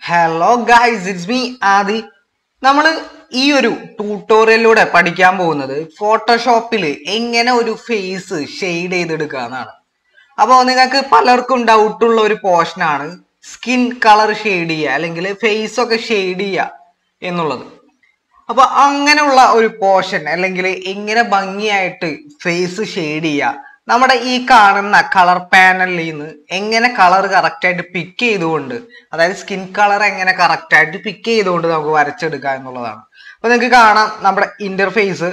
Hello guys it's me Aadi നമ്മൾ ഈ ഒരു ട്യൂട്ടോറിയലിലൂടെ പഠിക്കാൻ പോകുന്നത് ഫോട്ടോഷോപ്പിൽ എങ്ങനെ ഒരു ഫേസ് ഷെയ്ഡ് ചെയ്തെടുക്കുക എന്നാണ് അപ്പോൾ നിങ്ങൾക്ക് പലർക്കും ഡൗട്ട് ഉള്ള ഒരു പോർഷനാണ് സ്കിൻ കളർ ഷെയ്ഡ് ചെയ്യുക അല്ലെങ്കിൽ ഫേസ് ഒക്കെ ഷെയ്ഡ് ചെയ്യുക എന്നുള്ളത് അപ്പൊ അങ്ങനെയുള്ള ഒരു പോർഷൻ അല്ലെങ്കിൽ എങ്ങനെ ഭംഗിയായിട്ട് ഫേസ് ഷെയ്ഡ് ചെയ്യുക നമ്മുടെ ഈ കാണുന്ന കളർ പാനലിൽ നിന്ന് എങ്ങനെ കളർ കറക്റ്റ് ആയിട്ട് പിക്ക് ചെയ്തുകൊണ്ട് അതായത് സ്കിൻ കളർ എങ്ങനെ കറക്റ്റ് ആയിട്ട് പിക്ക് ചെയ്തുകൊണ്ട് നമുക്ക് വരച്ചെടുക്കുക എന്നുള്ളതാണ് അപ്പൊ നിങ്ങൾക്ക് കാണാം നമ്മുടെ ഇന്റർഫേസ്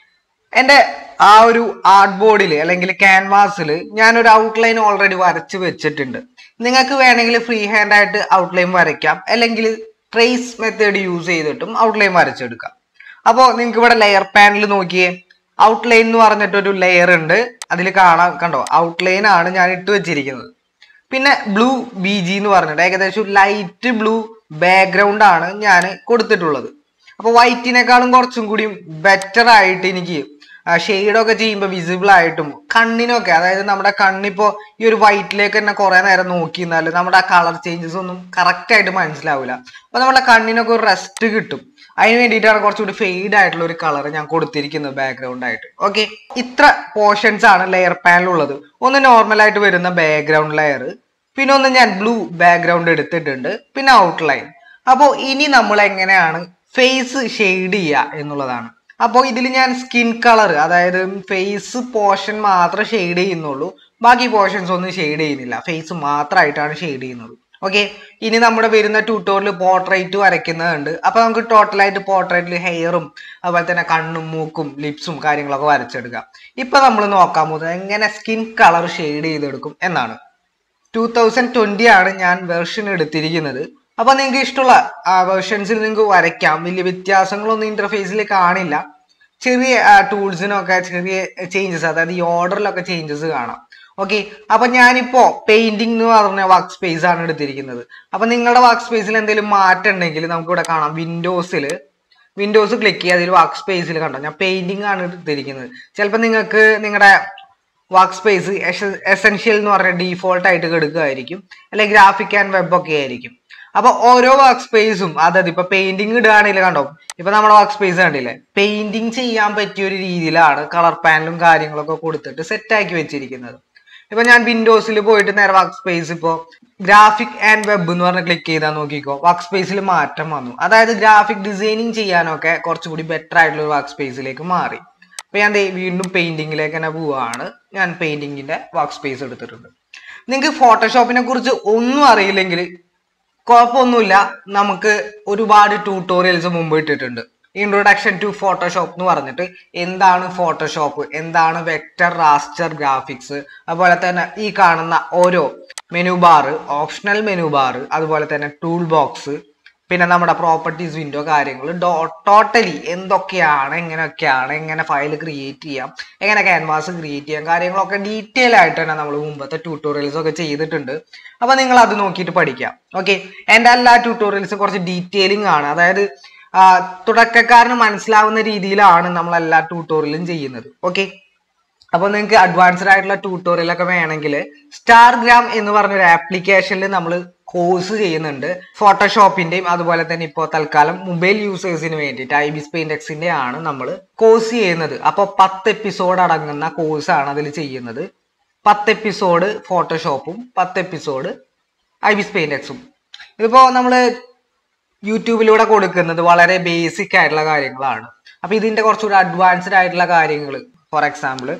എൻ്റെ ആ ഒരു ആർട്ട് ബോർഡിൽ അല്ലെങ്കിൽ ക്യാൻവാസിൽ ഞാനൊരു ഔട്ട്ലൈൻ ഓൾറെഡി വരച്ച് വെച്ചിട്ടുണ്ട് നിങ്ങൾക്ക് വേണമെങ്കിൽ ഫ്രീ ഹാൻഡ് ആയിട്ട് ഔട്ട്ലൈൻ വരയ്ക്കാം അല്ലെങ്കിൽ ട്രേസ് മെത്തേഡ് യൂസ് ചെയ്തിട്ടും ഔട്ട്ലൈൻ വരച്ചെടുക്കാം അപ്പോൾ നിങ്ങൾക്ക് ഇവിടെ ലെയർ പാനൽ നോക്കിയേ ഔട്ട്ലൈൻ എന്ന് പറഞ്ഞിട്ടൊരു ലെയർ ഉണ്ട് അതിൽ കാണാം കണ്ടോ ഔട്ട്ലൈൻ ആണ് ഞാൻ ഇട്ട് വെച്ചിരിക്കുന്നത് പിന്നെ ബ്ലൂ ബി ജി എന്ന് പറഞ്ഞിട്ട് ഏകദേശം ലൈറ്റ് ബ്ലൂ ബാക്ക്ഗ്രൗണ്ട് ആണ് ഞാൻ കൊടുത്തിട്ടുള്ളത് അപ്പൊ വൈറ്റിനേക്കാളും കുറച്ചും കൂടി ബെറ്റർ ആയിട്ട് എനിക്ക് ഷെയ്ഡൊക്കെ ചെയ്യുമ്പോൾ വിസിബിൾ ആയിട്ടും കണ്ണിനൊക്കെ അതായത് നമ്മുടെ കണ്ണിപ്പോ ഈ ഒരു വൈറ്റിലേക്ക് തന്നെ കുറെ നേരം നോക്കി നിന്നാൽ നമ്മുടെ ആ കളർ ചേഞ്ചസ് ഒന്നും കറക്റ്റ് ആയിട്ട് മനസ്സിലാവില്ല അപ്പൊ നമ്മുടെ കണ്ണിനൊക്കെ ഒരു റെസ്റ്റ് കിട്ടും അതിന് വേണ്ടിയിട്ടാണ് കുറച്ചുകൂടി ഫെയ്ഡ് ആയിട്ടുള്ള ഒരു കളർ ഞാൻ കൊടുത്തിരിക്കുന്നത് ബാക്ക്ഗ്രൗണ്ട് ആയിട്ട് ഓക്കെ ഇത്ര പോർഷൻസ് ആണ് ലെയർ പാനൽ ഉള്ളത് ഒന്ന് നോർമൽ ആയിട്ട് വരുന്ന ബാക്ക്ഗ്രൗണ്ട് ലെയർ പിന്നെ ഒന്ന് ഞാൻ ബ്ലൂ ബാക്ക്ഗ്രൗണ്ട് എടുത്തിട്ടുണ്ട് പിന്നെ ഔട്ട്ലൈൻ അപ്പോൾ ഇനി നമ്മൾ എങ്ങനെയാണ് ഫേസ് ഷെയ്ഡ് ചെയ്യുക എന്നുള്ളതാണ് അപ്പോൾ ഇതിൽ ഞാൻ സ്കിൻ കളർ അതായത് ഫേസ് പോർഷൻ മാത്രം ഷെയ്ഡ് ചെയ്യുന്നുള്ളൂ ബാക്കി പോർഷൻസ് ഒന്നും ഷെയ്ഡ് ചെയ്യുന്നില്ല ഫേസ് മാത്രമായിട്ടാണ് ഷെയ്ഡ് ചെയ്യുന്നത് ഓക്കെ ഇനി നമ്മുടെ വരുന്ന ട്യൂട്ടോറിയൽ പോർട്രേറ്റ് വരയ്ക്കുന്നതുണ്ട് അപ്പൊ നമുക്ക് ടോട്ടലായിട്ട് പോർട്രേറ്റിൽ ഹെയറും അതുപോലെ തന്നെ കണ്ണും മൂക്കും ലിപ്സും കാര്യങ്ങളൊക്കെ വരച്ചെടുക്കാം ഇപ്പൊ നമ്മൾ നോക്കാൻ പോകുന്നത് എങ്ങനെ സ്കിൻ കളർ ഷെയ്ഡ് ചെയ്തെടുക്കും എന്നാണ് ടൂ തൗസൻഡ് ട്വന്റി ആണ് ഞാൻ വെർഷൻ എടുത്തിരിക്കുന്നത് അപ്പൊ നിങ്ങൾക്ക് ഇഷ്ടമുള്ള വെർഷൻസിൽ നിങ്ങൾക്ക് വരയ്ക്കാം വലിയ വ്യത്യാസങ്ങളൊന്നും ഇന്റർഫേസിൽ കാണില്ല ചെറിയ ടൂൾസിനൊക്കെ ചെറിയ ചേഞ്ചസ് അതായത് ഈ ഓർഡറിലൊക്കെ ചേഞ്ചസ് കാണാം ഓക്കെ അപ്പൊ ഞാനിപ്പോ പെയിന്റിംഗ് എന്ന് പറഞ്ഞ വർക്ക് സ്പേസ് ആണ് എടുത്തിരിക്കുന്നത് അപ്പൊ നിങ്ങളുടെ വർക്ക് സ്പേസിൽ എന്തെങ്കിലും മാറ്റം ഉണ്ടെങ്കിൽ നമുക്ക് ഇവിടെ കാണാം വിൻഡോസിൽ വിൻഡോസ് ക്ലിക്ക് ചെയ്യുക അതിൽ വർക്ക് സ്പേസിൽ കണ്ടോ ഞാൻ പെയിന്റിംഗ് ആണ് എടുത്തിരിക്കുന്നത് ചിലപ്പോൾ നിങ്ങൾക്ക് നിങ്ങളുടെ വർക്ക് സ്പേസ് എസെൻഷ്യൽ എന്ന് പറഞ്ഞ ഡീഫോൾട്ട് ആയിട്ട് എടുക്കുകയായിരിക്കും അല്ലെങ്കിൽ ഗ്രാഫിക് ആൻഡ് വെബ് ഒക്കെ ആയിരിക്കും അപ്പൊ ഓരോ വർക്ക് സ്പേസും അതായത് ഇപ്പൊ പെയിന്റിംഗ് ഇടുകയാണെങ്കിൽ കണ്ടോ ഇപ്പൊ നമ്മുടെ വർക്ക് സ്പേസ് കണ്ടില്ലേ പെയിന്റിംഗ് ചെയ്യാൻ പറ്റിയ ഒരു രീതിയിലാണ് കളർ പാനലും കാര്യങ്ങളൊക്കെ കൊടുത്തിട്ട് സെറ്റ് ആക്കി വെച്ചിരിക്കുന്നത് ഇപ്പൊ ഞാൻ വിൻഡോസിൽ പോയിട്ട് നേരെ വർക്ക് സ്പേസ് ഇപ്പോ ഗ്രാഫിക് ആൻഡ് വെബ് എന്ന് പറഞ്ഞ് ക്ലിക്ക് ചെയ്താൽ നോക്കിക്കോ വർക്ക് സ്പേസിൽ മാറ്റം വന്നു അതായത് ഗ്രാഫിക് ഡിസൈനിങ് ചെയ്യാനൊക്കെ കുറച്ചുകൂടി ബെറ്റർ ആയിട്ടുള്ള ഒരു വർക്ക് സ്പേസിലേക്ക് മാറി അപ്പൊ ഞാൻ ദേ വീണ്ടും പെയിന്റിങ്ങിലേക്ക് തന്നെ പോവാണ് ഞാൻ പെയിന്റിങ്ങിന്റെ വർക്ക് സ്പേസ് എടുത്തിട്ടുണ്ട് നിങ്ങൾക്ക് ഫോട്ടോഷോപ്പിനെ കുറിച്ച് ഒന്നും അറിയില്ലെങ്കിൽ കുഴപ്പമൊന്നുമില്ല നമുക്ക് ഒരുപാട് ട്യൂട്ടോറിയൽസ് മുമ്പ് ഇട്ടിട്ടുണ്ട് ഇൻട്രൊഡക്ഷൻ ടു ഫോട്ടോഷോപ്പ് എന്ന് പറഞ്ഞിട്ട് എന്താണ് ഫോട്ടോഷോപ്പ് എന്താണ് വെക്ടർ റാസ്റ്റർ ഗ്രാഫിക്സ് അതുപോലെ തന്നെ ഈ കാണുന്ന ഓരോ menu bar optional menu bar അതുപോലെ തന്നെ ടൂൾ ബോക്സ് പിന്നെ നമ്മുടെ പ്രോപ്പർട്ടീസ് വിൻഡോ കാര്യങ്ങൾ ടോട്ടലി എന്തൊക്കെയാണ് എങ്ങനെയൊക്കെയാണ് എങ്ങനെ ഫയൽ ക്രിയേറ്റ് ചെയ്യാം എങ്ങനെ ക്യാൻവാസ് ക്രിയേറ്റ് ചെയ്യാം കാര്യങ്ങളൊക്കെ ഡീറ്റെയിൽ ആയിട്ട് തന്നെ നമ്മൾ മുമ്പത്തെ ട്യൂട്ടോറിയൽസ് ഒക്കെ ചെയ്തിട്ടുണ്ട് അപ്പൊ നിങ്ങൾ അത് നോക്കിയിട്ട് പഠിക്കാം ഓക്കെ എൻ്റെ എല്ലാ ട്യൂട്ടോറിയൽസും കുറച്ച് ഡീറ്റെയിലിംഗ് ആണ് അതായത് ആ, തുടക്കക്കാരന് മനസ്സിലാവുന്ന രീതിയിലാണ് നമ്മൾ എല്ലാ ട്യൂട്ടോറിയലും ചെയ്യുന്നത് ഓക്കെ അപ്പൊ നിങ്ങൾക്ക് അഡ്വാൻസ്ഡ് ആയിട്ടുള്ള ട്യൂട്ടോറിയൽ ഒക്കെ വേണമെങ്കിൽ സ്റ്റാർഗ്രാം എന്ന് പറഞ്ഞൊരു ആപ്ലിക്കേഷനിൽ നമ്മൾ കോഴ്സ് ചെയ്യുന്നുണ്ട് ഫോട്ടോഷോപ്പിന്റെയും അതുപോലെ തന്നെ ഇപ്പോൾ തൽക്കാലം മൊബൈൽ യൂസേഴ്സിന് വേണ്ടിയിട്ട് ഐ ബി സ്പെയിൻഡെക്സിന്റെ ആണ് നമ്മൾ കോഴ്സ് ചെയ്യുന്നത് അപ്പോൾ പത്ത് എപ്പിസോഡ് അടങ്ങുന്ന കോഴ്സാണ് അതിൽ ചെയ്യുന്നത് പത്ത് എപ്പിസോഡ് ഫോട്ടോഷോപ്പും പത്ത് എപ്പിസോഡ് ഐ ബി സ്പെയിൻഡെക്സും ഇതിപ്പോ നമ്മള് യൂട്യൂബിലൂടെ കൊടുക്കുന്നത് വളരെ ബേസിക് ആയിട്ടുള്ള കാര്യങ്ങളാണ് അപ്പൊ ഇതിന്റെ കുറച്ചുകൂടി അഡ്വാൻസ്ഡ് ആയിട്ടുള്ള കാര്യങ്ങൾ ഫോർ എക്സാമ്പിൾ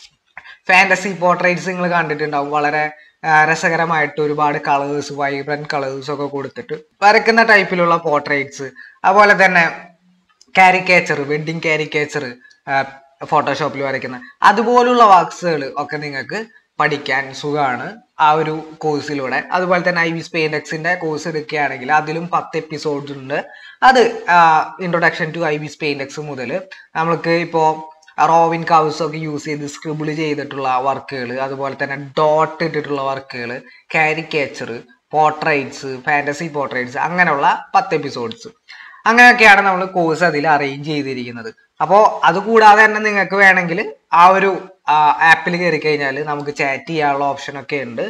ഫാന്റസി പോർട്രേറ്റ്സ് നിങ്ങൾ കണ്ടിട്ടുണ്ടാവും വളരെ ആ, രസകരമായിട്ട് ഒരുപാട് കളേഴ്സ് വൈബ്രന്റ് കളേഴ്സ് ഒക്കെ കൊടുത്തിട്ട് വരയ്ക്കുന്ന ടൈപ്പിലുള്ള പോർട്രേറ്റ്സ് അതുപോലെ തന്നെ കാരിക്കേച്ചർ വെഡിങ് കാരിക്കേച്ചർ ഫോട്ടോഷോപ്പിൽ വരയ്ക്കുന്ന അതുപോലുള്ള വർക്ക്സുകൾ ഒക്കെ നിങ്ങൾക്ക് പഠിക്കാൻ സുഖമാണ് ആ ഒരു കോഴ്സിലൂടെ അതുപോലെ തന്നെ ഐ വി സ്പെയിൻഡെക്സിന്റെ കോഴ്സ് എടുക്കുകയാണെങ്കിൽ അതിലും പത്ത് എപ്പിസോഡ്സ് ഉണ്ട് അത് ഇൻട്രൊഡക്ഷൻ ടു ഐ വി സ്പെയിൻഡെക്സ് മുതൽ നമുക്ക് ഇപ്പോൾ റോവിൻ കൗസ് ഒക്കെ യൂസ് ചെയ്ത് സ്ക്രിബിൾ ചെയ്തിട്ടുള്ള വർക്കുകൾ അതുപോലെ തന്നെ ഡോട്ട് ഇട്ടിട്ടുള്ള വർക്കുകൾ കാരിക്കേച്ചർ പോർട്രേറ്റ്സ് ഫാന്റസി പോർട്രേറ്റ്സ് അങ്ങനെയുള്ള പത്ത് എപ്പിസോഡ്സ് അങ്ങനെയൊക്കെയാണ് നമ്മൾ കോഴ്സ് അതിൽ അറേഞ്ച് ചെയ്തിരിക്കുന്നത് അപ്പോൾ അത് കൂടാതെ തന്നെ നിങ്ങൾക്ക് വേണമെങ്കിൽ ആ ഒരു ആപ്പിൽ കയറി കഴിഞ്ഞാൽ നമുക്ക് ചാറ്റ് ചെയ്യാനുള്ള ഓപ്ഷൻ ഒക്കെ ഉണ്ട്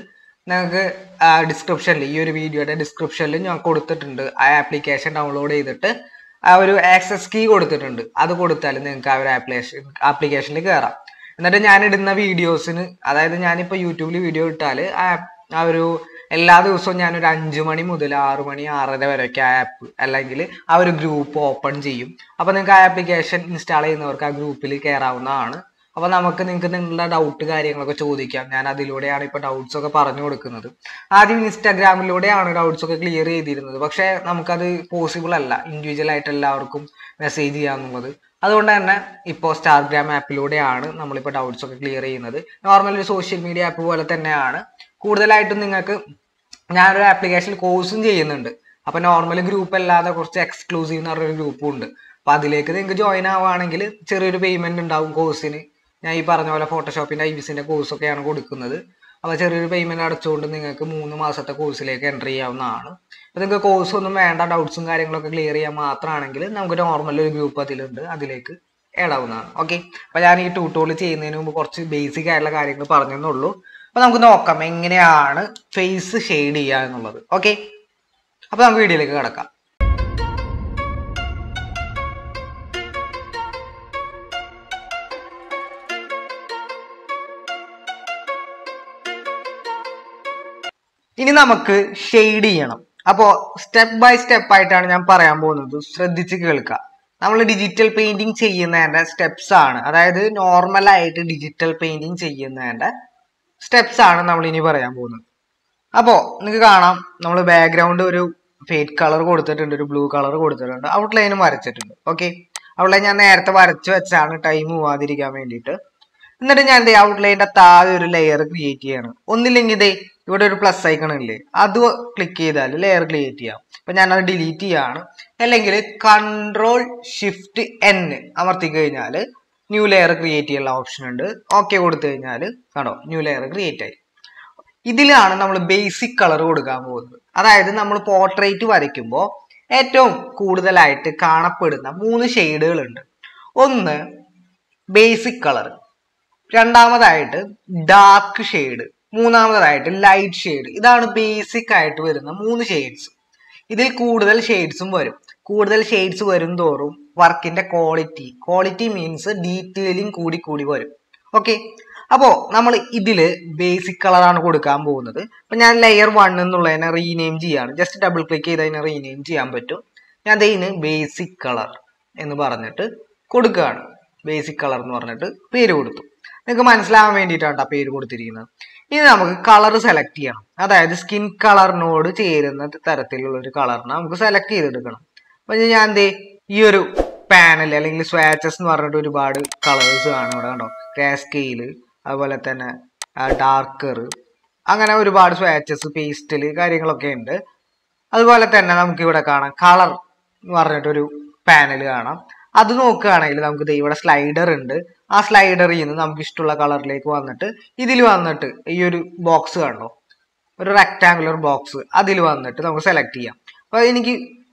നിങ്ങൾക്ക് ഡിസ്ക്രിപ്ഷനിൽ ഈ ഒരു വീഡിയോയുടെ ഡിസ്ക്രിപ്ഷനിൽ ഞാൻ കൊടുത്തിട്ടുണ്ട് ആ ആപ്ലിക്കേഷൻ ഡൗൺലോഡ് ചെയ്തിട്ട് ആ ഒരു ആക്സസ് കീ കൊടുത്തിട്ടുണ്ട് അത് കൊടുത്താൽ നിങ്ങൾക്ക് ആ ഒരു ആപ്ലിക്കേഷൻ ആപ്ലിക്കേഷനിൽ കയറാം എന്നിട്ട് ഞാൻ ഇടുന്ന വീഡിയോസിന് അതായത് ഞാനിപ്പോൾ യൂട്യൂബിൽ വീഡിയോ ഇട്ടാൽ ആ ആ ഒരു എല്ലാ ദിവസവും ഞാൻ ഒരു അഞ്ചു മണി മുതൽ ആറു മണി ആറര വരെയൊക്കെ ആ ആപ്പ് അല്ലെങ്കിൽ ആ ഒരു ഗ്രൂപ്പ് ഓപ്പൺ ചെയ്യും അപ്പോൾ നിങ്ങൾക്ക് ആ ആപ്ലിക്കേഷൻ ഇൻസ്റ്റാൾ ചെയ്യുന്നവർക്ക് ആ ഗ്രൂപ്പിൽ കയറാവുന്നതാണ് അപ്പോൾ നമുക്ക് നിങ്ങൾക്ക് നിങ്ങളുടെ ഡൗട്ട് കാര്യങ്ങളൊക്കെ ചോദിക്കാം ഞാൻ അതിലൂടെയാണ് ഇപ്പോൾ ഡൗട്ട്സ് ഒക്കെ പറഞ്ഞു കൊടുക്കുന്നത് ആദ്യം ഇൻസ്റ്റാഗ്രാമിലൂടെയാണ് ഡൗട്ട്സ് ഒക്കെ ക്ലിയർ ചെയ്തിരുന്നത് പക്ഷേ നമുക്കത് പോസിബിൾ അല്ല ഇൻഡിവിജ്വൽ ആയിട്ട് എല്ലാവർക്കും മെസ്സേജ് ചെയ്യാന്നുള്ളത് അതുകൊണ്ട് തന്നെ ഇപ്പോൾ സ്റ്റാർഗ്രാം ആപ്പിലൂടെയാണ് നമ്മളിപ്പോൾ ഡൗട്ട്സ് ഒക്കെ ക്ലിയർ ചെയ്യുന്നത് നോർമൽ ഒരു സോഷ്യൽ മീഡിയ ആപ്പ് പോലെ തന്നെയാണ് കൂടുതലായിട്ടും നിങ്ങൾക്ക് ഞാനൊരു ആപ്ലിക്കേഷനിൽ കോഴ്സും ചെയ്യുന്നുണ്ട് അപ്പൊ നോർമൽ ഗ്രൂപ്പ് അല്ലാതെ കുറച്ച് എക്സ്ക്ലൂസീവ് എന്ന് പറഞ്ഞൊരു ഗ്രൂപ്പും ഉണ്ട് അപ്പൊ അതിലേക്ക് നിങ്ങൾക്ക് ജോയിൻ ആവുകയാണെങ്കിൽ ചെറിയൊരു പേയ്മെന്റ് ഉണ്ടാവും കോഴ്സിന് ഞാൻ ഈ പറഞ്ഞ പോലെ ഫോട്ടോഷോപ്പിന്റെ ഐബിസിന്റെ കോഴ്സ് ഒക്കെയാണ് കൊടുക്കുന്നത് അപ്പൊ ചെറിയൊരു പേയ്മെന്റ് അടച്ചുകൊണ്ട് നിങ്ങൾക്ക് മൂന്ന് മാസത്തെ കോഴ്സിലേക്ക് എൻ്റർ ചെയ്യാവുന്നതാണ് അപ്പൊ നിങ്ങൾക്ക് കോഴ്സ് ഒന്നും വേണ്ട ഡൗട്ട്സും കാര്യങ്ങളൊക്കെ ക്ലിയർ ചെയ്യാൻ മാത്രമാണെങ്കിൽ നമുക്ക് നോർമൽ ഒരു ഗ്രൂപ്പ് അതിലുണ്ട് അതിലേക്ക് add ആവുന്നതാണ് ഓക്കെ അപ്പൊ ഞാൻ ഈ ട്യൂട്ടോറിയൽ ചെയ്യുന്നതിന് മുമ്പ് കുറച്ച് ബേസിക് ആയിട്ടുള്ള കാര്യങ്ങൾ പറഞ്ഞെന്നുള്ളൂ അപ്പൊ നമുക്ക് നോക്കാം എങ്ങനെയാണ് ഫേസ് ഷെയ്ഡ് ചെയ്യുക എന്നുള്ളത് ഓക്കെ അപ്പൊ നമുക്ക് വീഡിയോയിലേക്ക് കിടക്കാം ഇനി നമുക്ക് ഷെയ്ഡ് ചെയ്യണം അപ്പോ സ്റ്റെപ്പ് ബൈ സ്റ്റെപ്പ് ആയിട്ടാണ് ഞാൻ പറയാൻ പോകുന്നത് ശ്രദ്ധിച്ച് കേൾക്കുക നമ്മൾ ഡിജിറ്റൽ പെയിന്റിങ് ചെയ്യുന്നതിന്റെ സ്റ്റെപ്സ് ആണ് അതായത് നോർമൽ ആയിട്ട് ഡിജിറ്റൽ പെയിന്റിങ് ചെയ്യുന്നതിന്റെ സ്റ്റെപ്സ് ആണ് നമ്മൾ ഇനി പറയാൻ പോകുന്നത് അപ്പോ നിങ്ങൾക്ക് കാണാം നമ്മൾ ബാക്ക്ഗ്രൗണ്ട് ഒരു ഫേറ്റ് കളർ കൊടുത്തിട്ടുണ്ട് ഒരു ബ്ലൂ കളർ കൊടുത്തിട്ടുണ്ട് ഔട്ട്ലൈനും വരച്ചിട്ടുണ്ട് ഓക്കെ ഔട്ട്ലൈൻ ഞാൻ നേരത്തെ വരച്ചു വെച്ചാണ് ടൈം പോവാതിരിക്കാൻ വേണ്ടിയിട്ട് എന്നിട്ട് ഞാൻ ദേ ഔട്ട്ലൈനിന്റെ താഴെ ഒരു ലെയർ ക്രിയേറ്റ് ചെയ്യണം ഒന്നില്ലെങ്കിൽ ദേ ഇവിടെ ഒരു പ്ലസ് ഐക്കൺ ഇല്ലേ അത് ക്ലിക്ക് ചെയ്താൽ ലെയർ ക്രിയേറ്റ് ചെയ്യാം അപ്പൊ ഞാൻ അത് ഡിലീറ്റ് ചെയ്യാണ് അല്ലെങ്കിൽ കൺട്രോൾ ഷിഫ്റ്റ് എൻ അമർത്തി കഴിഞ്ഞാൽ ന്യൂ ലെയർ ക്രിയേറ്റ് ചെയ്യാനുള്ള ഓപ്ഷൻ ഉണ്ട് ഓക്കെ കൊടുത്തു കഴിഞ്ഞാൽ കണ്ടോ ന്യൂ ലെയർ ക്രിയേറ്റ് ആയി ഇതിലാണ് നമ്മൾ ബേസിക് കളർ കൊടുക്കാൻ പോകുന്നത് അതായത് നമ്മൾ പോർട്രേറ്റ് വരയ്ക്കുമ്പോൾ ഏറ്റവും കൂടുതലായിട്ട് കാണപ്പെടുന്ന മൂന്ന് ഷെയ്ഡുകൾ ഉണ്ട് ഒന്ന് ബേസിക് കളർ രണ്ടാമതായിട്ട് ഡാർക്ക് ഷെയ്ഡ് മൂന്നാമതായിട്ട് ലൈറ്റ് ഷെയ്ഡ് ഇതാണ് ബേസിക് ആയിട്ട് വരുന്ന മൂന്ന് ഷെയ്ഡ്സ് ഇതിൽ കൂടുതൽ ഷെയ്ഡ്സും വരും കൂടുതൽ ഷെയ്ഡ്സ് വരും തോറും വർക്കിന്റെ ക്വാളിറ്റി ക്വാളിറ്റി മീൻസ് ഡീറ്റെയിലിംഗ് കൂടി കൂടി വരും ഓക്കെ അപ്പോ നമ്മൾ ഇതില് ബേസിക് കളറാണ് കൊടുക്കാൻ പോകുന്നത് അപ്പൊ ഞാൻ ലെയർ വൺ എന്നുള്ളതിനെ റീനെയിം ചെയ്യാണ് ജസ്റ്റ് ഡബിൾ ക്ലിക്ക് ചെയ്ത് അതിനെ റീനെയിം ചെയ്യാൻ പറ്റും ഞാൻ ഇതിന് ബേസിക് കളർ എന്ന് പറഞ്ഞിട്ട് കൊടുക്കുകയാണ് ബേസിക് കളർ എന്ന് പറഞ്ഞിട്ട് പേര് കൊടുത്തു നിങ്ങൾക്ക് മനസ്സിലാവാൻ വേണ്ടിയിട്ടാണ് ആ പേര് കൊടുത്തിരിക്കുന്നത് ഇനി നമുക്ക് കളർ സെലക്ട് ചെയ്യണം അതായത് സ്കിൻ കളറിനോട് ചേരുന്ന തരത്തിലുള്ള ഒരു കളറിനെ നമുക്ക് സെലക്ട് ചെയ്തെടുക്കണം അപ്പൊ ഞാൻ എന്തേ ഈ ഒരു പാനൽ അല്ലെങ്കിൽ സ്വാച്ചസ് എന്ന് പറഞ്ഞിട്ട് ഒരുപാട് കളേഴ്സ് കാണും ഇവിടെ കണ്ടോ കാസ്കെയില് അതുപോലെ തന്നെ ഡാർക്കർ അങ്ങനെ ഒരുപാട് സ്വാച്ചസ് പേസ്റ്റല് കാര്യങ്ങളൊക്കെ ഉണ്ട് അതുപോലെ തന്നെ നമുക്ക് ഇവിടെ കാണാം കളർ എന്ന് പറഞ്ഞിട്ടൊരു പാനൽ കാണാം അത് നോക്കുകയാണെങ്കിൽ നമുക്ക് ദേ ഇവിടെ സ്ലൈഡർ ഉണ്ട് ആ സ്ലൈഡറിൽ നിന്ന് നമുക്ക് ഇഷ്ടമുള്ള കളറിലേക്ക് വന്നിട്ട് ഇതിൽ വന്നിട്ട് ഈ ഒരു ബോക്സ് കണ്ടോ ഒരു റെക്ടാങ്കുലർ ബോക്സ് അതിൽ വന്നിട്ട് നമുക്ക് സെലക്ട് ചെയ്യാം അപ്പൊ എനിക്ക്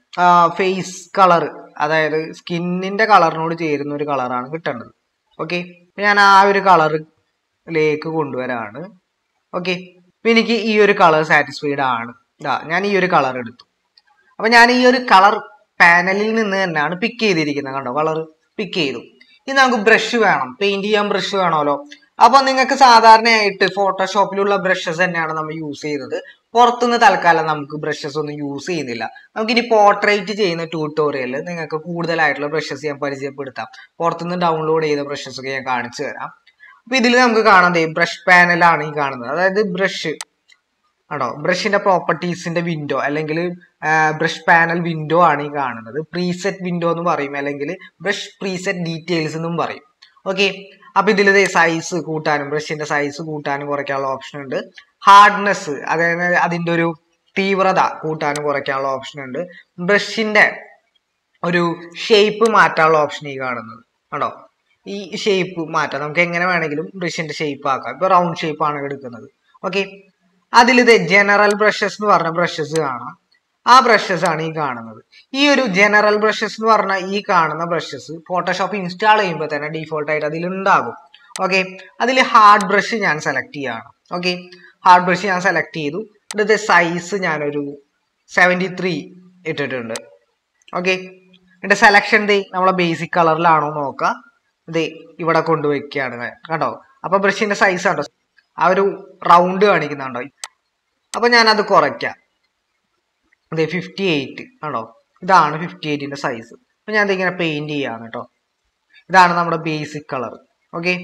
ഫേസ് കളർ അതായത് സ്കിന്നിന്റെ കളറിനോട് ചേരുന്ന ഒരു കളറാണ് കിട്ടേണ്ടത് ഓക്കെ ഞാൻ ആ ഒരു കളറിലേക്ക് കൊണ്ടുവരാണ് ഓക്കെ അപ്പൊ എനിക്ക് ഈ ഒരു കളർ സാറ്റിസ്ഫൈഡ് ആണ് ഇതാ ഞാൻ ഈ ഒരു കളർ എടുത്തു അപ്പൊ ഞാൻ ഈ ഒരു കളർ പാനലിൽ നിന്ന് തന്നെയാണ് പിക്ക് ചെയ്തിരിക്കുന്നത് കണ്ടോ കളർ പിക്ക് ചെയ്തു ഇനി നമുക്ക് ബ്രഷ് വേണം പെയിന്റ് ചെയ്യാൻ ബ്രഷ് വേണമല്ലോ അപ്പൊ നിങ്ങൾക്ക് സാധാരണയായിട്ട് ഫോട്ടോഷോപ്പിലുള്ള ബ്രഷസ് തന്നെയാണ് നമ്മൾ യൂസ് ചെയ്യുന്നത് പുറത്തുനിന്ന് തൽക്കാലം നമുക്ക് ബ്രഷസ് ഒന്നും യൂസ് ചെയ്യുന്നില്ല നമുക്ക് ഇനി പോർട്രേറ്റ് ചെയ്യുന്ന ട്യൂട്ടോറിയൽ നിങ്ങൾക്ക് കൂടുതലായിട്ടുള്ള ബ്രഷസ് ഞാൻ പരിചയപ്പെടുത്താം പുറത്തുനിന്ന് ഡൗൺലോഡ് ചെയ്ത ബ്രഷസ് ഒക്കെ ഞാൻ കാണിച്ചു തരാം അപ്പൊ ഇതിൽ നമുക്ക് കാണാം ബ്രഷ് പാനലാണ് ഈ കാണുന്നത് അതായത് ബ്രഷ് ആണോ ബ്രഷിന്റെ പ്രോപ്പർട്ടീസിന്റെ വിൻഡോ അല്ലെങ്കിൽ ബ്രഷ് പാനൽ വിൻഡോ ആണ് ഈ കാണുന്നത് പ്രീസെറ്റ് വിൻഡോ എന്ന് പറയും അല്ലെങ്കിൽ ബ്രഷ് പ്രീസെറ്റ് ഡീറ്റെയിൽസ് എന്നും പറയും ഓക്കെ അപ്പൊ ഇതിൽ സൈസ് കൂട്ടാനും ബ്രഷിന്റെ സൈസ് കൂട്ടാനും കുറയ്ക്കാനുള്ള ഓപ്ഷൻ ഉണ്ട് ഹാർഡ്നെസ് അതായത് അതിന്റെ ഒരു തീവ്രത കൂട്ടാനും കുറയ്ക്കാനുള്ള ഓപ്ഷൻ ഉണ്ട് ബ്രഷിന്റെ ഒരു ഷേപ്പ് മാറ്റാനുള്ള ഓപ്ഷൻ ഈ കാണുന്നത് ആണോ ഈ ഷേപ്പ് മാറ്റാം നമുക്ക് എങ്ങനെ വേണമെങ്കിലും ബ്രഷിന്റെ ഷേപ്പ് ആക്കാം ഇപ്പൊ റൗണ്ട് ഷേപ്പ് ആണ് എടുക്കുന്നത് ഓക്കെ അതിൽ ഇത് ജനറൽ ബ്രഷസ് എന്ന് പറഞ്ഞ ബ്രഷസ് കാണാം ആ ബ്രഷസ് ആണ് ഈ കാണുന്നത് ഈ ഒരു ജനറൽ ബ്രഷസ് എന്ന് പറഞ്ഞ ഈ കാണുന്ന ബ്രഷസ് ഫോട്ടോഷോപ്പ് ഇൻസ്റ്റാൾ ചെയ്യുമ്പോൾ തന്നെ ഡീഫോൾട്ട് ആയിട്ട് അതിൽ ഉണ്ടാകും ഓക്കെ അതിൽ ഹാർഡ് ബ്രഷ് ഞാൻ സെലക്ട് ചെയ്യാണ് ഓക്കെ ഹാർഡ് ബ്രഷ് ഞാൻ സെലക്ട് ചെയ്തു എന്നിട്ട് സൈസ് ഞാനൊരു സെവൻറ്റി ത്രീ ഇട്ടിട്ടുണ്ട് ഓക്കെ എന്നിട്ട് സെലക്ഷൻ ദേ നമ്മളെ ബേസിക് കളറിലാണോ നോക്കുക ദേ ഇവിടെ കൊണ്ടുവയ്ക്കുകയാണ് ഞാൻ. കണ്ടോ അപ്പൊ ബ്രഷിന്റെ സൈസ് കണ്ടോ ആ ഒരു റൗണ്ട് കാണിക്കുന്നുണ്ടോ അപ്പൊ ഞാനത് കുറയ്ക്കാം അതെ ഫിഫ്റ്റി എയ്റ്റ് ആണോ ഇതാണ് ഫിഫ്റ്റി എയ്റ്റിന്റെ സൈസ് അപ്പൊ ഞാൻ ഇങ്ങനെ പെയിന്റ് ചെയ്യാണ് കേട്ടോ ഇതാണ് നമ്മുടെ ബേസിക് കളർ ഓക്കെ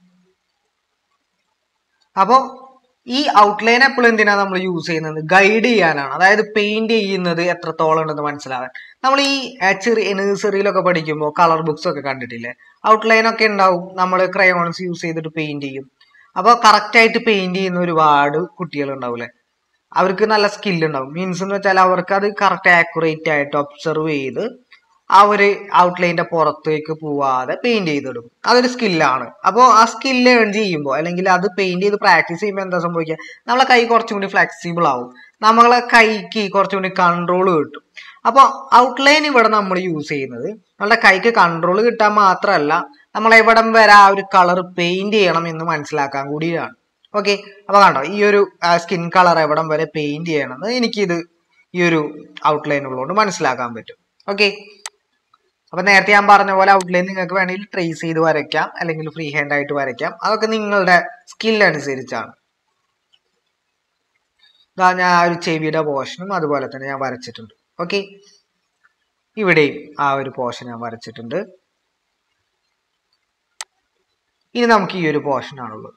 അപ്പോ ഈ ഔട്ട്ലൈൻ എപ്പോഴും എന്തിനാ നമ്മൾ യൂസ് ചെയ്യുന്നത് ഗൈഡ് ചെയ്യാനാണ് അതായത് പെയിന്റ് ചെയ്യുന്നത് എത്രത്തോളം ഉണ്ടെന്ന് മനസ്സിലാവാൻ നമ്മൾ ഈ ആ, ചെറിയ നഴ്സറിയിലൊക്കെ പഠിക്കുമ്പോൾ കളർ ബുക്സ് ഒക്കെ കണ്ടിട്ടില്ലേ ഔട്ട്ലൈൻ ഒക്കെ ഉണ്ടാവും നമ്മൾ ക്രയോൺസ് യൂസ് ചെയ്തിട്ട് പെയിന്റ് ചെയ്യും അപ്പോൾ കറക്റ്റ് ആയിട്ട് പെയിന്റ് ചെയ്യുന്ന ഒരുപാട് കുട്ടികൾ ഉണ്ടാവില്ലേ അവർക്ക് നല്ല സ്കിൽ ഉണ്ടാവും മീൻസ് എന്ന് വെച്ചാൽ അവർക്ക് അത് കറക്റ്റ് ആക്യുറേറ്റ് ആയിട്ട് ഒബ്സർവ് ചെയ്ത് ആ ഒരു ഔട്ട്ലൈൻ്റെ പുറത്തേക്ക് പോവാതെ പെയിന്റ് ചെയ്തിടും അതൊരു സ്കില്ലാണ് അപ്പോൾ ആ സ്കില്ല് ഏൺ ചെയ്യുമ്പോൾ അല്ലെങ്കിൽ അത് പെയിന്റ് ചെയ്ത് പ്രാക്ടീസ് ചെയ്യുമ്പോൾ എന്താ സംഭവിക്കുക നമ്മളെ കൈ കുറച്ചും കൂടി ഫ്ലെക്സിബിൾ ആവും നമ്മളെ കൈക്ക് കുറച്ചും കൂടി കൺട്രോൾ കിട്ടും അപ്പോൾ ഔട്ട്ലൈൻ ഇവിടെ നമ്മൾ യൂസ് ചെയ്യുന്നത് നമ്മുടെ കൈക്ക് കൺട്രോൾ കിട്ടാൻ മാത്രമല്ല നമ്മൾ എവിടം വരെ ആ ഒരു കളർ പെയിന്റ് ചെയ്യണം എന്ന് മനസ്സിലാക്കാൻ കൂടിയാണ് ഓക്കെ അപ്പൊ കണ്ടോ ഈ ഒരു സ്കിൻ കളർ എവിടം വരെ പെയിന്റ് ചെയ്യണമെന്ന് എനിക്കിത് ഈ ഒരു ഔട്ട്ലൈൻ ഉള്ളതുകൊണ്ട് മനസ്സിലാക്കാൻ പറ്റും ഓക്കെ അപ്പൊ നേരത്തെ ഞാൻ പറഞ്ഞ പോലെ ഔട്ട്ലൈൻ നിങ്ങൾക്ക് വേണമെങ്കിൽ ട്രേസ് ചെയ്ത് വരയ്ക്കാം അല്ലെങ്കിൽ ഫ്രീ ഹാൻഡ് ആയിട്ട് വരയ്ക്കാം അതൊക്കെ നിങ്ങളുടെ സ്കിൽ അനുസരിച്ചാണ് ഇതാ ഞാൻ ആ ഒരു ചെവിയുടെ പോർഷനും അതുപോലെ തന്നെ ഞാൻ വരച്ചിട്ടുണ്ട് ഓക്കെ ഇവിടെയും ആ ഒരു പോർഷൻ ഞാൻ വരച്ചിട്ടുണ്ട് ഇനി നമുക്ക് ഈ ഒരു പോർഷൻ ആണുള്ളത്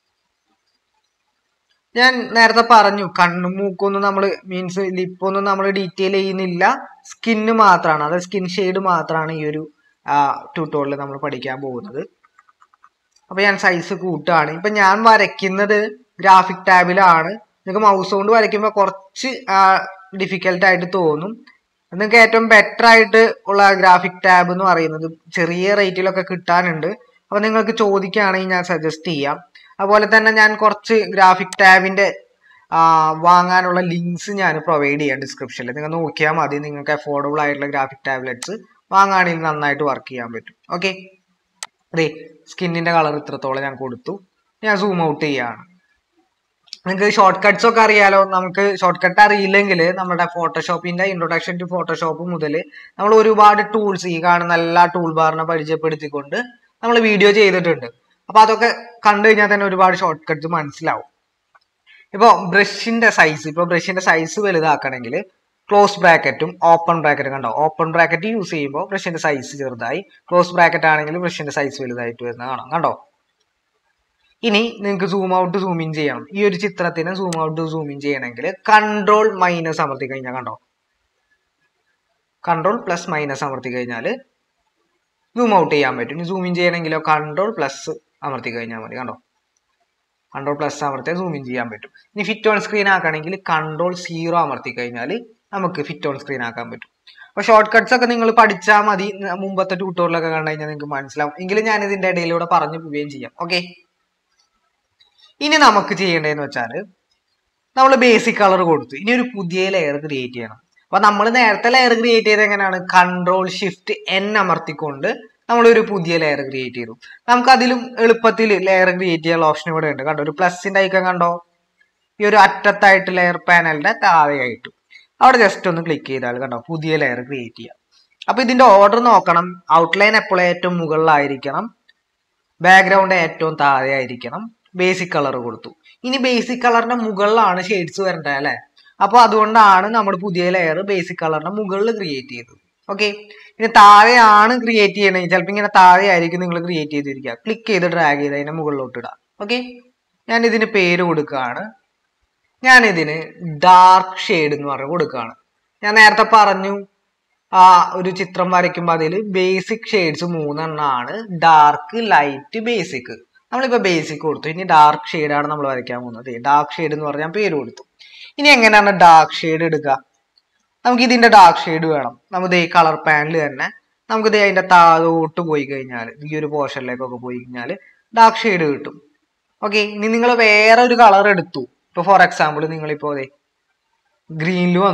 ഞാൻ നേരത്തെ പറഞ്ഞു കണ്ണും മൂക്കൊന്നും നമ്മൾ മീൻസ് ലിപ്പൊന്നും നമ്മൾ ഡീറ്റെയിൽ ചെയ്യുന്നില്ല സ്കിന്ന് മാത്രമാണ് അത് സ്കിൻ ഷെയ്ഡ് മാത്രമാണ് ഈ ഒരു ട്യൂട്ടോറിയൽ നമ്മൾ പഠിക്കാൻ പോകുന്നത് അപ്പൊ ഞാൻ സൈസ് കൂട്ടുകയാണ് ഇപ്പൊ ഞാൻ വരയ്ക്കുന്നത് ഗ്രാഫിക് ടാബിലാണ് നിങ്ങൾക്ക് മൗസ് കൊണ്ട് വരയ്ക്കുമ്പോൾ കുറച്ച് ഡിഫിക്കൽട്ട് ആയിട്ട് തോന്നും നിങ്ങൾക്ക് ഏറ്റവും ബെറ്റർ ആയിട്ട് ഉള്ള ഗ്രാഫിക് ടാബ് എന്ന് പറയുന്നത് ചെറിയ റേറ്റിലൊക്കെ കിട്ടാനുണ്ട് അപ്പൊ നിങ്ങൾക്ക് ചോദിക്കുകയാണെങ്കിൽ ഞാൻ സജസ്റ്റ് ചെയ്യാം അതുപോലെ തന്നെ ഞാൻ കുറച്ച് ഗ്രാഫിക് ടാബിന്റെ വാങ്ങാനുള്ള ലിങ്ക്സ് ഞാൻ പ്രൊവൈഡ് ചെയ്യാം ഡിസ്ക്രിപ്ഷനിൽ നിങ്ങൾ നോക്കിയാൽ മതി നിങ്ങൾക്ക് അഫോർഡബിൾ ആയിട്ടുള്ള ഗ്രാഫിക് ടാബ്ലറ്റ്സ് വാങ്ങുകയാണെങ്കിൽ നന്നായിട്ട് വർക്ക് ചെയ്യാൻ പറ്റും ഓക്കെ അതെ സ്കിന്നിന്റെ കളർ ഇത്രത്തോളം ഞാൻ കൊടുത്തു ഞാൻ സൂം ഔട്ട് ചെയ്യാണ് നിങ്ങൾക്ക് ഷോർട്ട് കട്ട്സ് ഒക്കെ അറിയാലോ നമുക്ക് ഷോർട്ട് കട്ട് അറിയില്ലെങ്കിൽ നമ്മുടെ ഫോട്ടോഷോപ്പിന്റെ ഇൻട്രൊഡക്ഷൻ ടു ഫോട്ടോഷോപ്പ് മുതൽ നമ്മൾ ഒരുപാട് ടൂൾസ് ഈ കാണുന്ന എല്ലാ ടൂൾ ബാറിനെ പരിചയപ്പെടുത്തിക്കൊണ്ട് നമ്മൾ വീഡിയോ ചെയ്തിട്ടുണ്ട് അപ്പൊ അതൊക്കെ കണ്ടു കഴിഞ്ഞാൽ തന്നെ ഒരുപാട് ഷോർട്ട് കട്ട്സ് മനസ്സിലാവും ഇപ്പൊ ബ്രഷിന്റെ സൈസ് ഇപ്പൊ ബ്രഷിന്റെ സൈസ് വലുതാക്കണമെങ്കിൽ ക്ലോസ് ബ്രാക്കറ്റും ഓപ്പൺ ബ്രാക്കറ്റും കണ്ടോ ഓപ്പൺ ബ്രാക്കറ്റ് യൂസ് ചെയ്യുമ്പോൾ ബ്രഷിന്റെ സൈസ് ചെറുതായി ക്ലോസ് ബ്രാക്കറ്റ് ആണെങ്കിൽ ബ്രഷിന്റെ സൈസ് വലുതായിട്ട് വരുന്നത് കാണാം കണ്ടോ ഇനി നിങ്ങൾക്ക് സൂം ഔട്ട് സൂം ഇൻ ചെയ്യണം ഈ ഒരു ചിത്രത്തിന് സൂം ഔട്ട് സൂം ഇൻ ചെയ്യണമെങ്കിൽ കൺട്രോൾ മൈനസ് അമർത്തി കഴിഞ്ഞാൽ കണ്ടോ കൺട്രോൾ പ്ലസ് മൈനസ് അമർത്തി കഴിഞ്ഞാൽ സൂം ഔട്ട് ചെയ്യാൻ പറ്റും ഇനി സൂം ഇൻ ചെയ്യണമെങ്കിലോ കൺട്രോൾ പ്ലസ് അമർത്തി കഴിഞ്ഞാൽ മതി കണ്ടോ കൺട്രോൾ പ്ലസ് അമർത്തിയാൽ സൂം ഇൻ ചെയ്യാൻ പറ്റും ഇനി ഫിറ്റ് ഓൺ സ്ക്രീൻ ആക്കണമെങ്കിൽ കൺട്രോൾ സീറോ അമർത്തി കഴിഞ്ഞാൽ നമുക്ക് ഫിറ്റ് ഓൺ സ്ക്രീൻ ആക്കാൻ പറ്റും അപ്പൊ ഷോർട്ട് കട്ട്സ് ഒക്കെ നിങ്ങൾ പഠിച്ചാൽ മതി ന- മുമ്പത്തെ ട്യൂട്ടോറിലൊക്കെ കണ്ടു കഴിഞ്ഞാൽ നിങ്ങൾക്ക് മനസ്സിലാവും എങ്കിലും ഞാൻ ഇതിന്റെ ഇടയിലൂടെ പറഞ്ഞു പോവുകയും ചെയ്യാം ഓക്കെ ഇനി നമുക്ക് ചെയ്യേണ്ടതെന്ന് വെച്ചാൽ നമ്മൾ ബേസിക് കളർ കൊടുത്തു ഇനി ഒരു പുതിയ ലെയർ ക്രിയേറ്റ് ചെയ്യണം അപ്പൊ നമ്മൾ നേരത്തെ ലെയർ ക്രിയേറ്റ് ചെയ്ത് എങ്ങനെയാണ് കൺട്രോൾ ഷിഫ്റ്റ് എൻ അമർത്തിക്കൊണ്ട് നമ്മൾ ഒരു പുതിയ ലെയർ ക്രിയേറ്റ് ചെയ്തു നമുക്ക് അതിലും എളുപ്പത്തിൽ ലെയർ ക്രിയേറ്റ് ചെയ്യാനുള്ള ഓപ്ഷൻ ഇവിടെ ഉണ്ട് കണ്ടോ ഒരു പ്ലസിന്റെ ഐക്കൺ കണ്ടോ ഈ ഒരു അറ്റത്തായിട്ട് ലെയർ പാനലിന്റെ താഴെയായിട്ട് അവിടെ ജസ്റ്റ് ഒന്ന് ക്ലിക്ക് ചെയ്താൽ കണ്ടോ പുതിയ ലെയർ ക്രിയേറ്റ് ചെയ്യാം അപ്പൊ ഇതിന്റെ ഓർഡർ നോക്കണം ഔട്ട്ലൈൻ എപ്പോഴും ഏറ്റവും മുകളിലായിരിക്കണം ബാക്ക്ഗ്രൗണ്ട് ഏറ്റവും താഴെ ആയിരിക്കണം ബേസിക് കളർ കൊടുത്തു ഇനി ബേസിക് കളറിന്റെ മുകളിലാണ് ഷെയ്ഡ്സ് വരേണ്ടത് അല്ലെ അപ്പൊ അതുകൊണ്ടാണ് നമ്മൾ പുതിയ ലെയർ ബേസിക് കളറിന്റെ മുകളിൽ ക്രിയേറ്റ് ചെയ്തത് ഓക്കെ ഇനി താഴെയാണ് ക്രിയേറ്റ് ചെയ്യണമെങ്കിൽ ചിലപ്പോൾ ഇങ്ങനെ താഴെ ആയിരിക്കും നിങ്ങൾ ക്രിയേറ്റ് ചെയ്തിരിക്കുക ക്ലിക്ക് ചെയ്ത് ഡ്രാഗ് ചെയ്ത് അതിന്റെ മുകളിലോട്ട് ഇടാം ഓക്കെ ഞാൻ ഇതിന് പേര് കൊടുക്കുകയാണ് ഞാൻ ഇതിന് ഡാർക്ക് ഷെയ്ഡ് എന്ന് പറഞ്ഞ് കൊടുക്കുകയാണ് ഞാൻ നേരത്തെ പറഞ്ഞു ആ ഒരു ചിത്രം വരയ്ക്കുമ്പോൾ അതിൽ ബേസിക് ഷെയ്ഡ്സ് മൂന്നെണ്ണമാണ് ഡാർക്ക് ലൈറ്റ് ബേസിക് നമ്മളിപ്പോ ബേസിക് കൊടുത്തു ഇനി ഡാർക്ക് ഷെയ്ഡാണ് നമ്മൾ വരയ്ക്കാൻ പോകുന്നത് ഡാർക്ക് ഷെയ്ഡ് എന്ന് പറഞ്ഞാൽ പേര് കൊടുത്തു ഇനി എങ്ങനെയാണ് ഡാർക്ക് ഷെയ്ഡ് എടുക്കുക നമുക്ക് ഇതിന്റെ ഡാർക്ക് ഷെയ്ഡ് വേണം നമുക്ക് ഈ കളർ പാനൽ തന്നെ നമുക്ക് ദേ അതിന്റെ താഴോട്ട് പോയി കഴിഞ്ഞാൽ ഈ ഒരു പോർഷനിലേക്കൊക്കെ പോയി കഴിഞ്ഞാൽ ഡാർക്ക് ഷെയ്ഡ് കിട്ടും ഓക്കെ ഇനി നിങ്ങൾ വേറെ ഒരു കളർ എടുത്തു ഇപ്പൊ ഫോർ എക്സാമ്പിൾ നിങ്ങളിപ്പോ അതെ ഗ്രീനിൽ വന്നു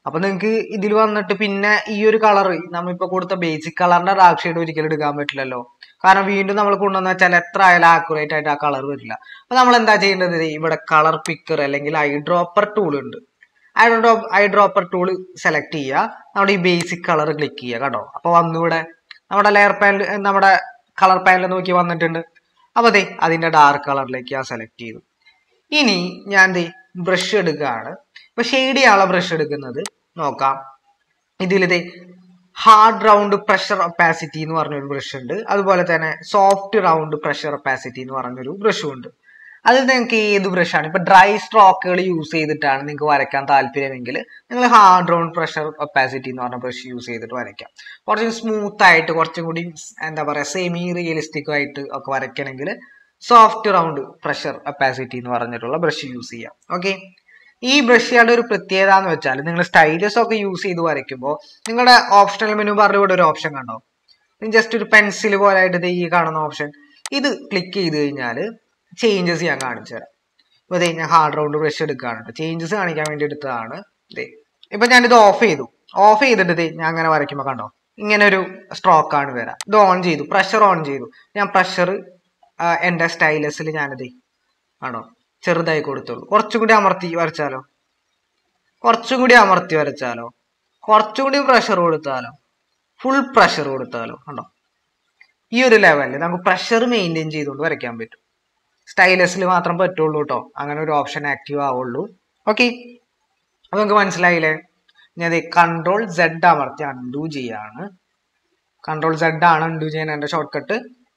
അപ്പൊ നിങ്ങൾക്ക് ഇതിൽ വന്നിട്ട് പിന്നെ ഈ ഒരു കളർ നമ്മളിപ്പോ കൊടുത്ത ബേസിക് കളറിന്റെ ഡാർക്ക് ഷെയ്ഡ് ഒരിക്കലും എടുക്കാൻ പറ്റില്ലല്ലോ കാരണം വീണ്ടും നമ്മൾ കൊണ്ടുവന്ന വെച്ചാൽ എത്ര ആയാലും ആക്യുറേറ്റ് ആയിട്ട് ആ കളർ വരില്ല അപ്പൊ നമ്മൾ എന്താ ചെയ്യേണ്ടത് ദേ ഇവിടെ കളർ പിക്കർ അല്ലെങ്കിൽ ഐ ഡ്രോപ്പർ ടൂൾ ഉണ്ട് ഐ ഡ്രോ ഐ ഡ്രോപ്പർ ടൂൾ സെലക്ട് ചെയ്യുക നമ്മുടെ ഈ ബേസിക് കളർ ക്ലിക്ക് ചെയ്യുക കേട്ടോ അപ്പൊ വന്നിവിടെ നമ്മുടെ ലെയർ പാനൽ നമ്മുടെ കളർ പാനൽ നോക്കി വന്നിട്ടുണ്ട് അപ്പൊ ദേ അതിന്റെ ഡാർക്ക് കളറിലേക്ക് ഞാൻ സെലക്ട് ചെയ്തു ഇനി ഞാൻ ദേ ബ്രഷ് എടുക്കുകയാണ് ഇപ്പൊ ഷെയ്ഡ് ചെയ്യാനുള്ള ബ്രഷ് എടുക്കുന്നത് നോക്കാം ഇതിലിത് ഹാർഡ് റൗണ്ട് പ്രഷർ ഒപ്പാസിറ്റി എന്ന് പറഞ്ഞൊരു ബ്രഷ് ഉണ്ട് അതുപോലെ തന്നെ സോഫ്റ്റ് റൗണ്ട് പ്രഷർ ഒപ്പാസിറ്റി എന്ന് പറഞ്ഞൊരു ബ്രഷും ഉണ്ട് അതിൽ നിങ്ങൾക്ക് ഏത് ബ്രഷാണ് ഇപ്പൊ ഡ്രൈ സ്ട്രോക്കുകൾ യൂസ് ചെയ്തിട്ടാണ് നിങ്ങൾക്ക് വരയ്ക്കാൻ താല്പര്യമെങ്കിൽ നിങ്ങൾ ഹാർഡ് റൗണ്ട് പ്രഷർ ഒപ്പാസിറ്റി എന്ന് പറഞ്ഞ ബ്രഷ് യൂസ് ചെയ്തിട്ട് വരയ്ക്കാം കുറച്ചും സ്മൂത്ത് ആയിട്ട് കുറച്ചും കൂടി എന്താ പറയാ സെമി റിയലിസ്റ്റിക് ആയിട്ട് ഒക്കെ വരയ്ക്കണമെങ്കിൽ സോഫ്റ്റ് റൗണ്ട് പ്രഷർ ഒപ്പാസിറ്റി എന്ന് പറഞ്ഞിട്ടുള്ള ബ്രഷ് യൂസ് ചെയ്യാം ഓക്കെ ഈ ബ്രഷുകളുടെ ഒരു പ്രത്യേകത എന്ന് വെച്ചാൽ നിങ്ങൾ സ്റ്റൈലസ് ഒക്കെ യൂസ് ചെയ്ത് വരയ്ക്കുമ്പോൾ നിങ്ങളുടെ ഓപ്ഷണൽ മെനു ബാറിൽ ഇവിടെ ഒരു ഓപ്ഷൻ കണ്ടോ ജസ്റ്റ് ഒരു പെൻസിൽ പോലെ ആയിട്ട് ദേ ഈ കാണുന്ന ഓപ്ഷൻ ഇത് ക്ലിക്ക് ചെയ്ത് കഴിഞ്ഞാൽ ചേഞ്ചസ് ഞാൻ കാണിച്ചു തരാം ഇപ്പൊ ദേ ഞാൻ ഹാർഡ് റൗണ്ട് ബ്രഷ് എടുക്കുകയാണ് ചേഞ്ചസ് കാണിക്കാൻ വേണ്ടി എടുത്തതാണ് ദേ ഇപ്പൊ ഞാനിത് ഓഫ് ചെയ്തു ഓഫ് ചെയ്തിട്ട് ദേ ഞാൻ അങ്ങനെ വരയ്ക്കുമ്പോൾ കണ്ടോ ഇങ്ങനെ ഒരു സ്ട്രോക്ക് ആണ് വരാം ഇത് ഓൺ ചെയ്തു പ്രഷർ ഓൺ ചെയ്തു ഞാൻ പ്രഷർ എന്റെ സ്റ്റൈലസിൽ ഞാനിത് ആണോ ചെറുതായി കൊടുത്തോളൂ കുറച്ചും കൂടി അമർത്തി വരച്ചാലോ കുറച്ചും കൂടി അമർത്തി വരച്ചാലോ കുറച്ചും കൂടി പ്രഷർ കൊടുത്താലോ ഫുൾ പ്രഷർ കൊടുത്താലോ കണ്ടോ ഈ ഒരു ലെവലിൽ നമുക്ക് പ്രഷർ മെയിൻറ്റെയിൻ ചെയ്തുകൊണ്ട് വരയ്ക്കാൻ പറ്റും സ്റ്റൈലസിൽ മാത്രം പറ്റുള്ളൂ കേട്ടോ അങ്ങനെ ഒരു ഓപ്ഷൻ ആക്റ്റീവ് ആവുള്ളൂ ഓക്കെ അപ്പൊ നിങ്ങൾക്ക് മനസ്സിലായില്ലേ ഞാൻ കൺട്രോൾ സെഡ് അമർത്തി അൺഡു ചെയ്യാണ് കൺട്രോൾ സെഡ് ആണ് അൺഡു ചെയ്യാൻ എന്റെ ഷോർട്ട് കട്ട്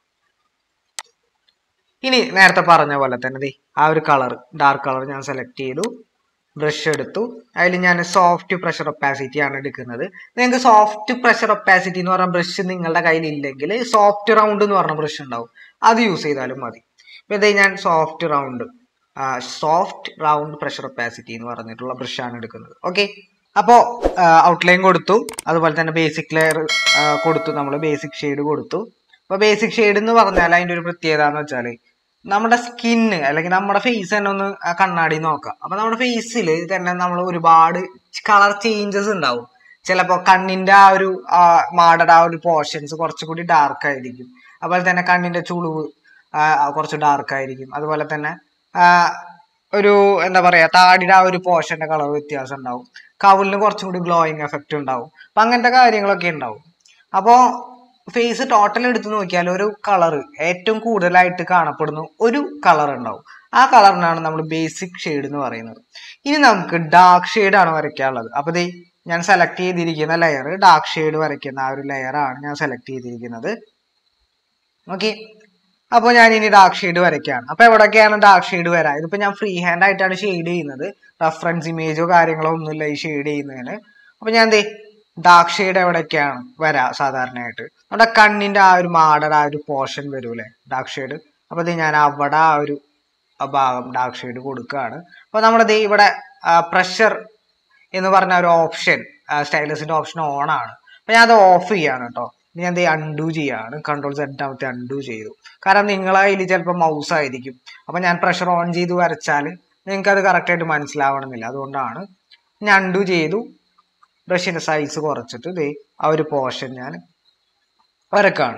ഇനി നേരത്തെ പറഞ്ഞ പോലെ തന്നെ ദേ ആ ഒരു കളർ ഡാർക്ക് കളർ ഞാൻ സെലക്ട് ചെയ്തു ബ്രഷ് എടുത്തു അതിൽ ഞാൻ സോഫ്റ്റ് പ്രഷർ ഒപ്പാസിറ്റി ആണ് എടുക്കുന്നത് നിങ്ങൾക്ക് സോഫ്റ്റ് പ്രഷർ ഒപ്പാസിറ്റി എന്ന് പറഞ്ഞ ബ്രഷ് നിങ്ങളുടെ കയ്യിൽ ഇല്ലെങ്കിൽ സോഫ്റ്റ് റൗണ്ട് എന്ന് പറഞ്ഞ ബ്രഷ് ഉണ്ടാവും അത് യൂസ് ചെയ്താലും മതി ഇപ്പൊ ഇതേ ഞാൻ soft round soft round pressure opacity എന്ന് പറഞ്ഞിട്ടുള്ള ബ്രഷ് ആണ് എടുക്കുന്നത് ഓക്കെ അപ്പോൾ ഔട്ട്ലൈൻ കൊടുത്തു അതുപോലെ തന്നെ ബേസിക് ലെയർ കൊടുത്തു നമ്മൾ ബേസിക് ഷെയ്ഡ് കൊടുത്തു അപ്പൊ ബേസിക് ഷെയ്ഡ് എന്ന് പറഞ്ഞാൽ അതിന്റെ ഒരു പ്രത്യേകത എന്ന് വെച്ചാൽ നമ്മുടെ സ്കിന്ന് അല്ലെങ്കിൽ നമ്മുടെ ഫേസ് തന്നെ ഒന്ന് ആ കണ്ണാടി നോക്കാം അപ്പൊ നമ്മുടെ ഫേസിൽ തന്നെ നമ്മൾ ഒരുപാട് കളർ ചേഞ്ചസ് ഉണ്ടാവും ചിലപ്പോൾ കണ്ണിന്റെ ആ ഒരു മാടയുടെ ആ ഒരു പോർഷൻസ് കുറച്ചുകൂടി ഡാർക്ക് ആയിരിക്കും അതുപോലെ തന്നെ കണ്ണിന്റെ ചുളിവ് ആ, കുറച്ച് ഡാർക്ക് ആയിരിക്കും അതുപോലെ തന്നെ ആ, ഒരു എന്താ പറയാ താടിയുടെ ആ ഒരു പോർഷന്റെ കളർ വ്യത്യാസം ഉണ്ടാവും കവിളിന് കുറച്ചും കൂടി ഗ്ലോയിങ് എഫക്റ്റ് ഉണ്ടാവും അപ്പൊ അങ്ങനത്തെ കാര്യങ്ങളൊക്കെ ഉണ്ടാവും അപ്പോ ഫേസ് ടോട്ടൽ എടുത്ത് നോക്കിയാൽ ഒരു കളർ ഏറ്റവും കൂടുതലായിട്ട് കാണപ്പെടുന്ന ഒരു കളർ ഉണ്ടാവും ആ കളറിനാണ് നമ്മൾ ബേസിക് ഷെയ്ഡ് എന്ന് പറയുന്നത് ഇനി നമുക്ക് ഡാർക്ക് ഷെയ്ഡ് ആണ് വരയ്ക്കാനുള്ളത് അപ്പൊ ദേ ഞാൻ സെലക്ട് ചെയ്തിരിക്കുന്ന ലെയർ ഡാർക്ക് ഷെയ്ഡ് വരയ്ക്കുന്ന ആ ഒരു ലെയർ ആണ് ഞാൻ സെലക്ട് ചെയ്തിരിക്കുന്നത് ഓക്കെ അപ്പോൾ ഞാൻ ഇനി ഡാർക്ക് ഷെയ്ഡ് വരയ്ക്കുകയാണ് അപ്പൊ എവിടെയൊക്കെയാണ് ഡാർക്ക് ഷെയ്ഡ് വരാം ഇതിപ്പോ ഞാൻ ഫ്രീ ഹാൻഡ് ആയിട്ടാണ് ഷെയ്ഡ് ചെയ്യുന്നത് റെഫറൻസ് ഇമേജോ കാര്യങ്ങളോ ഒന്നുമില്ല ഈ ഷെയ്ഡ് ചെയ്യുന്നതിന് അപ്പൊ ഞാൻ ദേ ഡാർക്ക് ഷെയ്ഡ് എവിടെയൊക്കെയാണ് വരാ സാധാരണയായിട്ട് നമ്മുടെ കണ്ണിന്റെ ആ ഒരു മാടയുടെ ആ ഒരു പോർഷൻ വരൂലേ ഡാർക്ക് ഷെയ്ഡ് അപ്പൊ ദേ ഞാൻ അവിടെ ആ ഒരു ആ ഭാഗം ഡാർക്ക് ഷെയ്ഡ് കൊടുക്കുകയാണ് അപ്പൊ നമ്മുടെ ദേ ഇവിടെ പ്രഷർ എന്ന് പറഞ്ഞ ഒരു ഓപ്ഷൻ സ്റ്റൈലസിന്റെ ഓപ്ഷൻ ഓൺ ആണ് അപ്പൊ ഞാൻ അത് ഓഫ് ചെയ്യാണ് കേട്ടോ ഇനി ഞാൻ അൺഡു ചെയ്യാണ് കൺട്രോൾ സെറ്റ് ആവത്തെ അൺഡു ചെയ്തു കാരണം നിങ്ങളെ കയ്യിൽ ചിലപ്പോൾ മൗസ് ആയിരിക്കും അപ്പൊ ഞാൻ പ്രഷർ ഓൺ ചെയ്ത് വരച്ചാൽ നിങ്ങൾക്ക് അത് കറക്റ്റ് ആയിട്ട് മനസ്സിലാവണമെന്നില്ല അതുകൊണ്ടാണ് ഞാൻ അൺഡു ചെയ്തു ബ്രഷിന്റെ സൈസ് കുറച്ചിട്ട് ദേ ആ ഒരു പോർഷൻ ഞാൻ വരക്കാണ്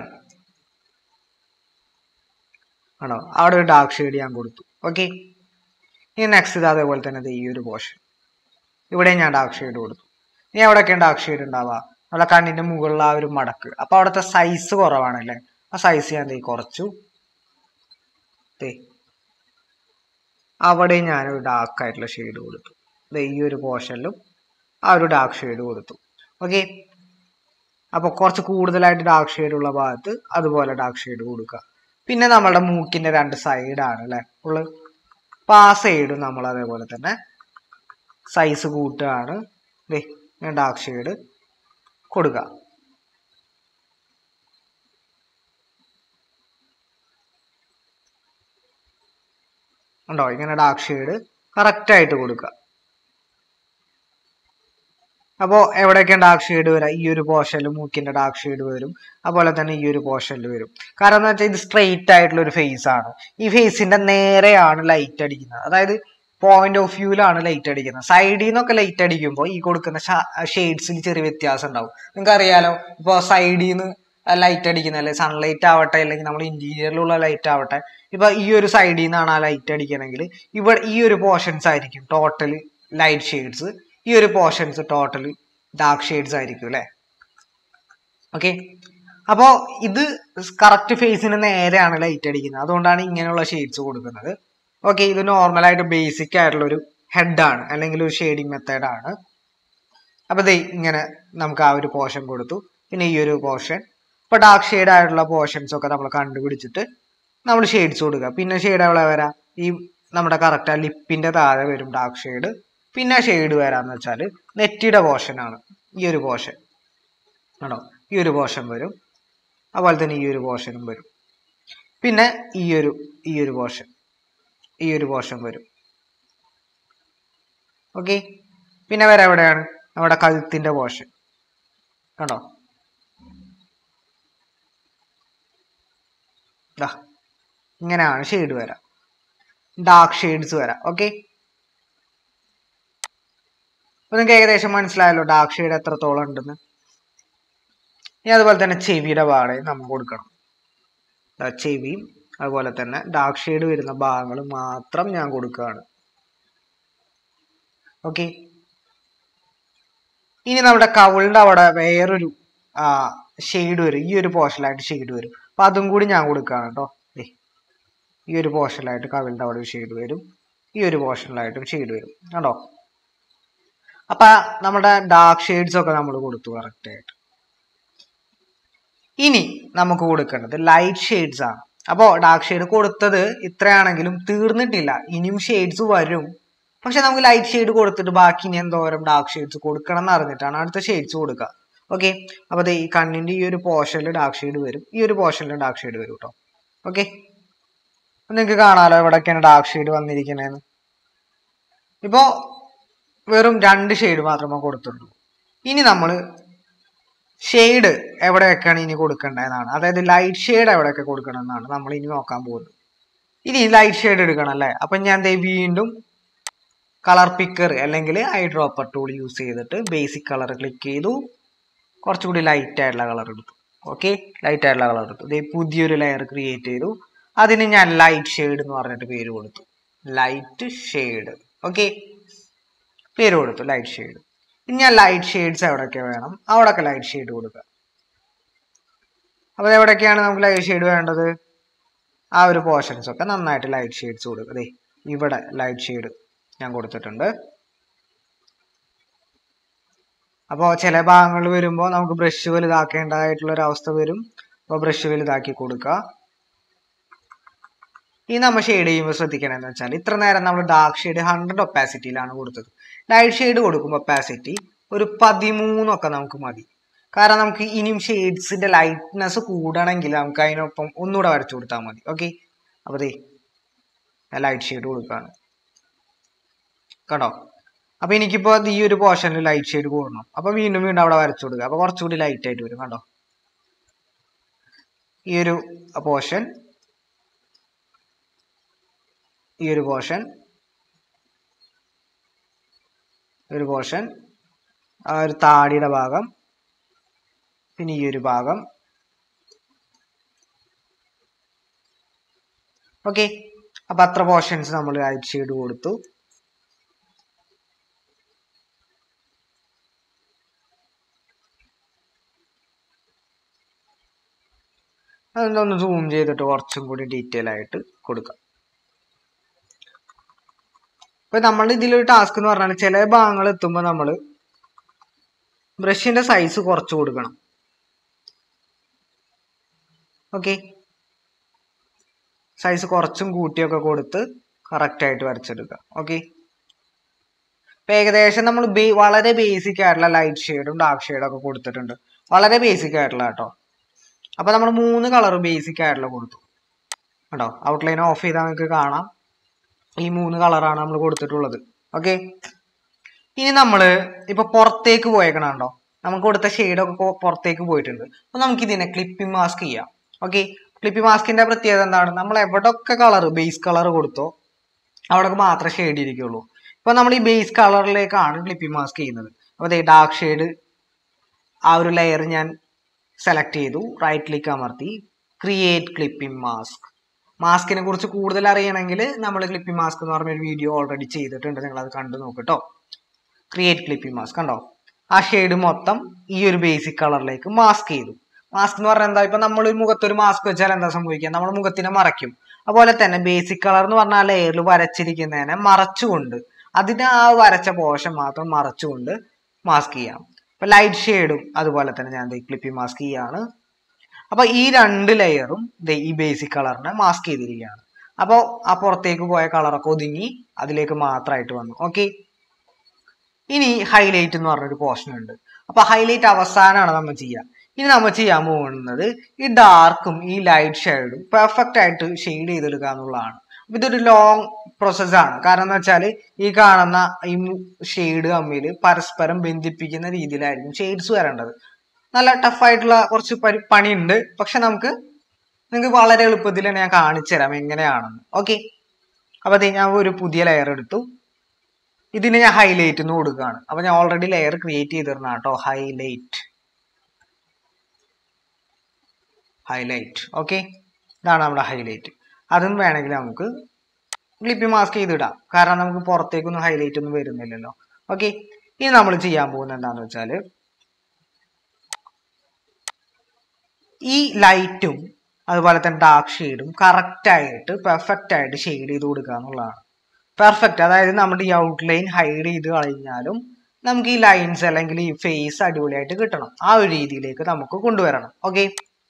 ആണോ അവിടെ ഒരു ഡാർക്ക് ഷെയ്ഡ് ഞാൻ കൊടുത്തു ഓക്കെ ഇനി നെക്സ്റ്റ് ഇത് അതേപോലെ തന്നെ ദേ ഈ ഒരു പോർഷൻ ഇവിടെ ഞാൻ ഡാർക്ക് ഷെയ്ഡ് കൊടുത്തു ഇനി എവിടെയൊക്കെയാണ് ഡാർക്ക് ഷെയ്ഡ് ഉണ്ടാവുക നമ്മളെ കണ്ണിന്റെ മുകളിൽ ആ ഒരു മടക്ക് അപ്പൊ അവിടുത്തെ സൈസ് കുറവാണല്ലേ ആ സൈസ് ഞാൻ ദേ കുറച്ചു ദേ അവിടെ ഞാനൊരു ഡാർക്ക് ആയിട്ടുള്ള ഷെയ്ഡ് കൊടുത്തു ദേ ഈ ഒരു പോർഷനിലും ആ ഒരു ഡാർക്ക് ഷെയ്ഡ് കൊടുത്തു ഓക്കെ അപ്പോൾ കുറച്ച് കൂടുതലായിട്ട് ഡാർക്ക് ഷെയ്ഡ് ഉള്ള ഭാഗത്ത് അതുപോലെ ഡാർക്ക് ഷെയ്ഡ് കൊടുക്കുക പിന്നെ നമ്മളുടെ മൂക്കിന്റെ രണ്ട് സൈഡാണ് അല്ലേ ഉള്ളത് അപ്പൊ ആ സൈഡും നമ്മൾ അതേപോലെ തന്നെ സൈസ് കൂട്ടുകയാണ് ദേ ഞാൻ ഡാർക്ക് ഷെയ്ഡ് കൊടുക്കുക ഉണ്ടോ ഇങ്ങനെ ഡാർക്ക് ഷെയ്ഡ് കറക്റ്റ് ആയിട്ട് കൊടുക്കുക അപ്പോൾ എവിടെയൊക്കെയാണ് ഡാർക്ക് ഷെയ്ഡ് വരാം ഈ ഒരു പോർഷനിൽ മൂക്കിന്റെ ഡാർക്ക് ഷെയ്ഡ് വരും അതുപോലെ തന്നെ ഈ ഒരു പോർഷനിൽ വരും കാരണം എന്ന് വെച്ചാൽ ഇത് സ്ട്രെയിറ്റ് ആയിട്ടുള്ള ഒരു ഫേസ് ആണ് ഈ ഫേസിന്റെ നേരെയാണ് ലൈറ്റ് അടിക്കുന്നത് അതായത് പോയിന്റ് ഓഫ് വ്യൂവിലാണ് ലൈറ്റ് അടിക്കുന്നത് സൈഡിൽ നിന്നൊക്കെ ലൈറ്റ് അടിക്കുമ്പോൾ ഈ കൊടുക്കുന്ന ഷെയ്ഡ്സിൽ ചെറിയ വ്യത്യാസം ഉണ്ടാവും നിങ്ങൾക്ക് അറിയാലോ ഇപ്പൊ സൈഡിൽ നിന്ന് ലൈറ്റ് അടിക്കുന്ന അല്ലെ സൺലൈറ്റ് ആവട്ടെ അല്ലെങ്കിൽ നമ്മൾ ഇന്റീരിയറിലുള്ള ലൈറ്റ് ആവട്ടെ ഇപ്പൊ ഈ ഒരു സൈഡിൽ നിന്നാണ് ആ ലൈറ്റ് അടിക്കണമെങ്കിൽ ഇവിടെ ഈ ഒരു പോർഷൻസ് ആയിരിക്കും ടോട്ടൽ ലൈറ്റ് ഷെയ്ഡ്സ് ഈ ഒരു പോർഷൻസ് ടോട്ടൽ ഡാർക്ക് ഷെയ്ഡ്സ് ആയിരിക്കും അല്ലെ ഓക്കെ അപ്പോ ഇത് കറക്റ്റ് ഫേസിന് നേരെയാണ് ലൈറ്റ് അടിക്കുന്നത് അതുകൊണ്ടാണ് ഇങ്ങനെയുള്ള ഷെയ്ഡ്സ് കൊടുക്കുന്നത് ഓക്കെ ഇത് നോർമൽ ആയിട്ട് ബേസിക് ആയിട്ടുള്ള ഒരു ഹെഡാണ് അല്ലെങ്കിൽ ഒരു ഷെയ്ഡിങ് മെത്തേഡ് ആണ് അപ്പൊ ദേ ഇങ്ങനെ നമുക്ക് ആ ഒരു പോർഷൻ കൊടുത്തു പിന്നെ ഈ ഒരു പോർഷൻ ഇപ്പൊ ഡാർക്ക് ഷെയ്ഡ് ആയിട്ടുള്ള പോർഷൻസ് ഒക്കെ നമ്മൾ കണ്ടുപിടിച്ചിട്ട് നമ്മൾ ഷെയ്ഡ്സ് കൊടുക്കുക പിന്നെ ഷെയ്ഡ് എവിടെ വരാം ഈ നമ്മുടെ കറക്റ്റ് ആ ലിപ്പിന്റെ താഴെ വരും ഡാർക്ക് ഷെയ്ഡ് പിന്നെ ഷെയ്ഡ് വരാന്ന് വെച്ചാൽ നെറ്റിയുടെ പോർഷൻ ആണ് ഈ ഒരു പോർഷൻ ആണോ ഈ ഒരു പോർഷൻ വരും അതുപോലെ തന്നെ ഈ ഒരു പോർഷനും വരും പിന്നെ ഈ ഒരു ഈ ഒരു പോർഷൻ ഈ ഒരു പോർഷൻ വരും ഓക്കെ പിന്നെ വരെ എവിടെയാണ് നമ്മുടെ കഴുത്തിന്റെ പോർഷൻ കണ്ടോ ദാ ഇങ്ങനെയാണ് ഷെയ്ഡ് വരാം ഡാർക്ക് ഷെയ്ഡ്സ് വരാം ഓക്കെ അപ്പൊ നിങ്ങൾക്ക് ഏകദേശം മനസ്സിലായല്ലോ ഡാർക്ക് ഷെയ്ഡ് എത്രത്തോളം ഉണ്ടെന്ന് ഇനി അതുപോലെ തന്നെ ചെവിയുടെ ഭാഗം നമ്മൾ കൊടുക്കണം ദാ ചെവിയും അതുപോലെ തന്നെ ഡാർക്ക് ഷെയ്ഡ് വരുന്ന ഭാഗങ്ങൾ മാത്രം ഞാൻ കൊടുക്കുകയാണ് ഓക്കെ ഇനി നമ്മുടെ കവിളിന്റെ അവിടെ വേറൊരു ഷെയ്ഡ് വരും ഈ ഒരു പോർഷനിലായിട്ട് ഷെയ്ഡ് വരും അപ്പൊ അതും കൂടി ഞാൻ കൊടുക്കുകയാണ് കേട്ടോ ദേ, ഈ ഒരു പോർഷനിലായിട്ട് കവിളിന്റെ അവിടെ ഒരു ഷെയ്ഡ് വരും ഈ ഒരു പോർഷനിലായിട്ടും ഷെയ്ഡ് വരും കണ്ടോ അപ്പൊ നമ്മുടെ ഡാർക്ക് ഷെയ്ഡ്സ് ഒക്കെ നമ്മൾ കൊടുത്തു കറക്റ്റ് ആയിട്ട് ഇനി നമുക്ക് കൊടുക്കേണ്ടത് ലൈറ്റ് ഷെയ്ഡ്സ് ആണ് അപ്പോൾ ഡാർക്ക് ഷെയ്ഡ് കൊടുത്തത് ഇത്രയാണെങ്കിലും തീർന്നിട്ടില്ല ഇനിയും ഷെയ്ഡ്സ് വരും പക്ഷെ നമുക്ക് ലൈറ്റ് ഷെയ്ഡ് കൊടുത്തിട്ട് ബാക്കി ഇനി എന്തോരം ഡാർക്ക് ഷെയ്ഡ്സ് കൊടുക്കണം എന്ന് അറിഞ്ഞിട്ടാണ് അടുത്ത ഷെയ്ഡ്സ് കൊടുക്കുക ഓക്കെ അപ്പൊ ദേ ഈ കണ്ണിന്റെ ഈ ഒരു പോർഷനിൽ ഡാർക്ക് ഷെയ്ഡ് വരും ഈ ഒരു പോർഷനിൽ ഡാർക്ക് ഷെയ്ഡ് വരും കേട്ടോ ഓക്കെ നിങ്ങൾക്ക് കാണാലോ എവിടെയൊക്കെയാണ് ഡാർക്ക് ഷെയ്ഡ് വന്നിരിക്കുന്നതെന്ന് ഇപ്പോ വെറും രണ്ട് ഷെയ്ഡ് മാത്രമേ കൊടുത്തുള്ളൂ ഇനി നമ്മൾ ഷെയ്ഡ് എവിടെയൊക്കെയാണ് ഇനി കൊടുക്കേണ്ടതെന്നാണ് അതായത് ലൈറ്റ് ഷെയ്ഡ് എവിടെയൊക്കെ കൊടുക്കണം എന്നാണ് നമ്മൾ ഇനി നോക്കാൻ പോകുന്നത് ഇനി ലൈറ്റ് ഷെയ്ഡ് എടുക്കണം അല്ലേ അപ്പൊ ഞാൻ ദേ വീണ്ടും കളർ പിക്കർ അല്ലെങ്കിൽ ഐ ഡ്രോപ്പർ ടൂൾ യൂസ് ചെയ്തിട്ട് ബേസിക് കളർ ക്ലിക്ക് ചെയ്തു കുറച്ചുകൂടി ലൈറ്റ് ആയിട്ടുള്ള കളർ എടുത്തു ഓക്കെ ലൈറ്റ് ആയിട്ടുള്ള കളർ എടുത്തു ദേ പുതിയൊരു ലെയർ ക്രിയേറ്റ് ചെയ്തു അതിന് ഞാൻ ലൈറ്റ് ഷെയ്ഡ് എന്ന് പറഞ്ഞിട്ട് പേര് കൊടുത്തു ലൈറ്റ് ഷെയ്ഡ് ഓക്കെ പേര് കൊടുത്തു ലൈറ്റ് ഷെയ്ഡ് ഇനി ഞാൻ ലൈറ്റ് ഷെയ്ഡ്സ് എവിടെയൊക്കെ വേണം അവിടെയൊക്കെ ലൈറ്റ് ഷെയ്ഡ് കൊടുക്കുക അപ്പോൾ എവിടെയൊക്കെയാണ് നമുക്ക് ലൈറ്റ് ഷെയ്ഡ് വേണ്ടത് ആ ഒരു പോർഷൻസ് ഒക്കെ നന്നായിട്ട് ലൈറ്റ് ഷെയ്ഡ്സ് കൊടുക്കുക ദേ ഇവിടെ ലൈറ്റ് ഷെയ്ഡ് ഞാൻ കൊടുത്തിട്ടുണ്ട് അപ്പോൾ ചില ഭാഗങ്ങൾ വരുമ്പോൾ നമുക്ക് ബ്രഷ് വലുതാക്കേണ്ടതായിട്ടുള്ള ഒരു അവസ്ഥ വരും അപ്പോൾ ബ്രഷ് വലുതാക്കി കൊടുക്കുക ഈ നമ്മൾ ഷെയ്ഡ് ചെയ്യുമ്പോൾ ശ്രദ്ധിക്കണമെന്ന് വെച്ചാൽ ഇത്ര നേരം നമ്മൾ ഡാർക്ക് ഷെയ്ഡ് ഹൺഡ്രഡ് ഒപ്പാസിറ്റിയിലാണ് കൊടുത്തത് ലൈറ്റ് ഷെയ്ഡ് കൊടുക്കുമ്പോൾ ഒപ്പാസിറ്റി ഒരു പതിമൂന്നൊക്കെ നമുക്ക് മതി കാരണം നമുക്ക് ഇനിയും ഷെയ്ഡ്സിന്റെ ലൈറ്റ്നെസ് കൂടണമെങ്കിൽ നമുക്ക് അതിനൊപ്പം ഒന്നുകൂടെ വരച്ചു കൊടുത്താൽ മതി ഓക്കെ അപ്പോൾ ദേ ലൈറ്റ് ഷെയ്ഡ് കൊടുക്കുകയാണ് കണ്ടോ അപ്പൊ എനിക്കിപ്പോ ഈ ഒരു പോർഷനിൽ ലൈറ്റ് ഷെയ്ഡ് കൂടണം അപ്പൊ വീണ്ടും വീണ്ടും അവിടെ വരച്ചു കൊടുക്കുക അപ്പൊ കുറച്ചുകൂടി ലൈറ്റ് ആയിട്ട് വരും കണ്ടോ ഈ ഒരു പോർഷൻ ഈ ഒരു പോർഷൻ ഒരു പോർഷൻ ആ ഒരു താടിയുടെ ഭാഗം പിന്നെ ഈ ഒരു ഭാഗം ഓക്കെ അപ്പൊ അത്ര പോർഷൻസ് നമ്മൾ ലൈറ്റ് ഷെയ്ഡ് കൊടുത്തു അതൊന്ന് സൂം ചെയ്തിട്ട് കുറച്ചും കൂടി ഡീറ്റെയിൽ ആയിട്ട് കൊടുക്കാം ഇപ്പൊ നമ്മൾ ഇതിലൊരു ടാസ്ക് എന്ന് പറഞ്ഞാൽ ചില ഭാഗങ്ങൾ എത്തുമ്പോൾ നമ്മൾ ബ്രഷിന്റെ സൈസ് കുറച്ച് കൊടുക്കണം ഓക്കെ സൈസ് കുറച്ചും കൂട്ടിയൊക്കെ കൊടുത്ത് കറക്റ്റ് ആയിട്ട് വരച്ചെടുക്കുക ഓക്കെ ഇപ്പൊ ഏകദേശം നമ്മൾ വളരെ ബേസിക് ആയിട്ടുള്ള ലൈറ്റ് ഷെയ്ഡും ഡാർക്ക് ഷെയ്ഡും ഒക്കെ കൊടുത്തിട്ടുണ്ട് വളരെ ബേസിക് ആയിട്ടുള്ള കേട്ടോ അപ്പൊ നമ്മൾ മൂന്ന് കളർ ബേസിക് ആയിട്ടുള്ള കൊടുത്തു കേട്ടോ ഔട്ട്ലൈൻ ഓഫ് ചെയ്താൽ നിങ്ങൾക്ക് കാണാം ഈ മൂന്ന് കളറാണ് നമ്മൾ കൊടുത്തിട്ടുള്ളത് ഓക്കെ ഇനി നമ്മൾ ഇപ്പൊ പുറത്തേക്ക് പോയേക്കണം കേട്ടോ നമുക്ക് കൊടുത്ത ഷെയ്ഡൊക്കെ പുറത്തേക്ക് പോയിട്ടുണ്ട് അപ്പൊ നമുക്ക് ഇതിനെ ക്ലിപ്പിംഗ് മാസ്ക് ചെയ്യാം ഓക്കെ ക്ലിപ്പിംഗ് മാസ്കിന്റെ പ്രത്യേകത എന്താണ് നമ്മൾ എവിടൊക്കെ കളർ ബേസ് കളർ കൊടുത്തോ അവിടെ മാത്രമേ ഷെയ്ഡ് ഇരിക്കുള്ളൂ ഇപ്പൊ നമ്മൾ ഈ ബേസ് കളറിലേക്കാണ് ക്ലിപ്പിംഗ് മാസ്ക് ചെയ്യുന്നത് അപ്പോൾ ദേ ഡാർക്ക് ഷെയ്ഡ് ആ ഒരു ലെയർ ഞാൻ സെലക്ട് ചെയ്തു റൈറ്റ് ക്ലിക്ക് അമർത്തി ക്രിയേറ്റ് ക്ലിപ്പിംഗ് മാസ്ക് മാസ്കിനെ കുറിച്ച് കൂടുതൽ അറിയണമെങ്കിൽ നമ്മൾ ക്ലിപ്പിംഗ് മാസ്ക് എന്ന് പറഞ്ഞ ഒരു വീഡിയോ ഓൾറെഡി ചെയ്തിട്ടുണ്ട് നിങ്ങൾ അത് കണ്ടു നോക്കട്ടോ ക്രിയേറ്റ് ക്ലിപ്പിംഗ് മാസ്ക് കണ്ടോ ആ ഷെയ്ഡ് മൊത്തം ഈ ഒരു ബേസിക് കളറിലേക്ക് മാസ്ക് ചെയ്തു മാസ്ക് എന്ന് പറഞ്ഞാൽ എന്താ ഇപ്പൊ നമ്മൾ ഒരു മുഖത്തൊരു മാസ്ക് വെച്ചാൽ എന്താ സംഭവിക്കുക നമ്മൾ മുഖത്തിനെ മറയ്ക്കും അതുപോലെ തന്നെ ബേസിക് കളർ എന്ന് പറഞ്ഞാൽ ലെയറിൽ വരച്ചിരിക്കുന്നതിനെ മറച്ചുകൊണ്ട് അതിന് ആ വരച്ച പോഷൻ മാത്രം മറച്ചുകൊണ്ട് മാസ്ക് ചെയ്യാം ഇപ്പൊ ലൈറ്റ് ഷെയ്ഡും അതുപോലെ തന്നെ ഞാൻ ക്ലിപ്പി മാസ്ക് ചെയ്യാണ് അപ്പൊ ഈ രണ്ട് ലെയറും ഈ ബേസിക് കളറിനെ മാസ്ക് ചെയ്തിരിക്കുകയാണ് അപ്പോൾ ആ പുറത്തേക്ക് പോയ കളറൊക്കെ ഒതുങ്ങി അതിലേക്ക് മാത്രമായിട്ട് വന്നു ഓക്കെ ഇനി ഹൈലൈറ്റ് എന്ന് പറഞ്ഞൊരു പോർഷൻ ഉണ്ട് അപ്പൊ ഹൈലൈറ്റ് അവസാനമാണ് നമ്മൾ ചെയ്യുക ഇനി നമ്മൾ ചെയ്യാൻ പോകുന്നത് ഈ ഡാർക്കും ഈ ലൈറ്റ് ഷെയ്ഡും പെർഫെക്റ്റ് ആയിട്ട് ഷെയ്ഡ് ചെയ്തെടുക്കുക എന്നുള്ളതാണ് അപ്പൊ ഇതൊരു ലോങ് പ്രോസസ്സാണ് കാരണം എന്ന് വെച്ചാൽ ഈ കാണുന്ന ഈ ഷെയ്ഡ് തമ്മിൽ പരസ്പരം ബന്ധിപ്പിക്കുന്ന രീതിയിലായിരിക്കും ഷെയ്ഡ്സ് വരേണ്ടത് നല്ല ടഫായിട്ടുള്ള കുറച്ച് പരി പണിയുണ്ട് പക്ഷെ നമുക്ക് നിങ്ങൾക്ക് വളരെ എളുപ്പത്തിൽ തന്നെ ഞാൻ കാണിച്ചു തരാം എങ്ങനെയാണെന്ന് ഓക്കെ അപ്പൊ ദേ ഞാൻ ഒരു പുതിയ ലെയർ എടുത്തു ഇതിന് ഞാൻ ഹൈലൈറ്റ് എന്ന് കൊടുക്കുകയാണ് അപ്പൊ ഞാൻ ഓൾറെഡി ലെയർ ക്രിയേറ്റ് ചെയ്തിരുന്ന കേട്ടോ ഹൈലൈറ്റ് ഹൈലൈറ്റ് ഓക്കെ ഇതാണ് നമ്മുടെ ഹൈലൈറ്റ് അതും വേണമെങ്കിൽ നമുക്ക് ക്ലിപ്പി മാസ്ക് ചെയ്തിടാം കാരണം നമുക്ക് പുറത്തേക്കൊന്നും ഹൈലൈറ്റ് ഒന്നും വരുന്നില്ലല്ലോ ഓക്കെ ഇനി നമ്മൾ ചെയ്യാൻ പോകുന്നത് എന്താണെന്ന് വെച്ചാൽ ഈ ലൈറ്റും അതുപോലെ തന്നെ ഡാർക്ക് ഷെയ്ഡും കറക്റ്റ് ആയിട്ട് പെർഫെക്റ്റ് ആയിട്ട് ഷെയ്ഡ് ചെയ്ത് കൊടുക്കുക എന്നുള്ളതാണ് പെർഫെക്റ്റ് അതായത് നമ്മുടെ ഈ ഔട്ട്ലൈൻ ഹൈഡ് ചെയ്ത് കഴിഞ്ഞാലും നമുക്ക് ഈ ലൈൻസ് അല്ലെങ്കിൽ ഈ ഫേസ് അടിപൊളിയായിട്ട് കിട്ടണം ആ ഒരു രീതിയിലേക്ക് നമുക്ക് കൊണ്ടുവരണം ഓക്കെ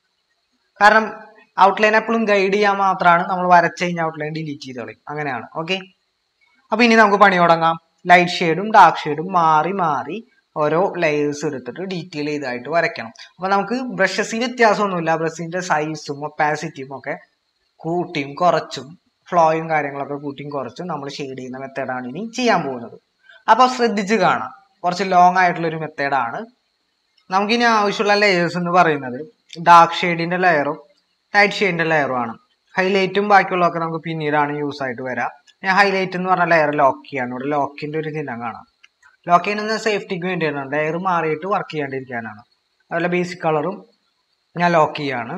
കാരണം ഔട്ട്ലൈൻ എപ്പോഴും ഗൈഡ് ചെയ്യാൻ മാത്രമാണ് നമ്മൾ വരച്ച് കഴിഞ്ഞ ഔട്ട്ലൈൻ ഡിലീറ്റ് ചെയ്ത് കളയും അങ്ങനെയാണ് ഓക്കെ അപ്പൊ ഇനി നമുക്ക് പണി തുടങ്ങാം ലൈറ്റ് ഷെയ്ഡും ഡാർക്ക് ഷെയ്ഡും മാറി മാറി ഓരോ ലെയേഴ്സ് എടുത്തിട്ട് ഡീറ്റെയിൽ ചെയ്തായിട്ട് വരയ്ക്കണം അപ്പൊ നമുക്ക് ബ്രഷസിന് വ്യത്യാസമൊന്നുമില്ല ബ്രഷിന്റെ സൈസും ഒപ്പാസിറ്റിയും ഒക്കെ കൂട്ടിയും കുറച്ചും ഫ്ലോയും കാര്യങ്ങളൊക്കെ കൂട്ടിയും കുറച്ചും നമ്മൾ ഷെയ്ഡ് ചെയ്യുന്ന മെത്തേഡാണ് ഇനി ചെയ്യാൻ പോകുന്നത് അപ്പൊ ശ്രദ്ധിച്ച് കാണാം കുറച്ച് ലോങ് ആയിട്ടുള്ള ഒരു മെത്തേഡാണ് നമുക്കിനി ആവശ്യമുള്ള ലെയേഴ്സ് എന്ന് പറയുന്നത് ഡാർക്ക് ഷെയ്ഡിന്റെ ലെയറും ലൈറ്റ് ഷെയ്ഡിന്റെ ലെയറും ആണ് ഹൈലൈറ്റും ബാക്കിയുള്ളതൊക്കെ നമുക്ക് പിന്നീടാണ് യൂസ് ആയിട്ട് വരാം ഞാൻ ഹൈലൈറ്റ് എന്ന് പറഞ്ഞ ലെയർ ലോക്ക് ചെയ്യാണ് ഇവിടെ ലോക്കിന്റെ ഒരു ചിഹ്നം കാണാം ലോക്ക് ചെയ്യുന്നത് സേഫ്റ്റിക്ക് വേണ്ടിയാണ് ലെയർ മാറിയിട്ട് വർക്ക് ചെയ്യാണ്ടിരിക്കാനാണ് അതുപോലെ ബേസിക് കളറും ഞാൻ ലോക്ക് ചെയ്യാണ്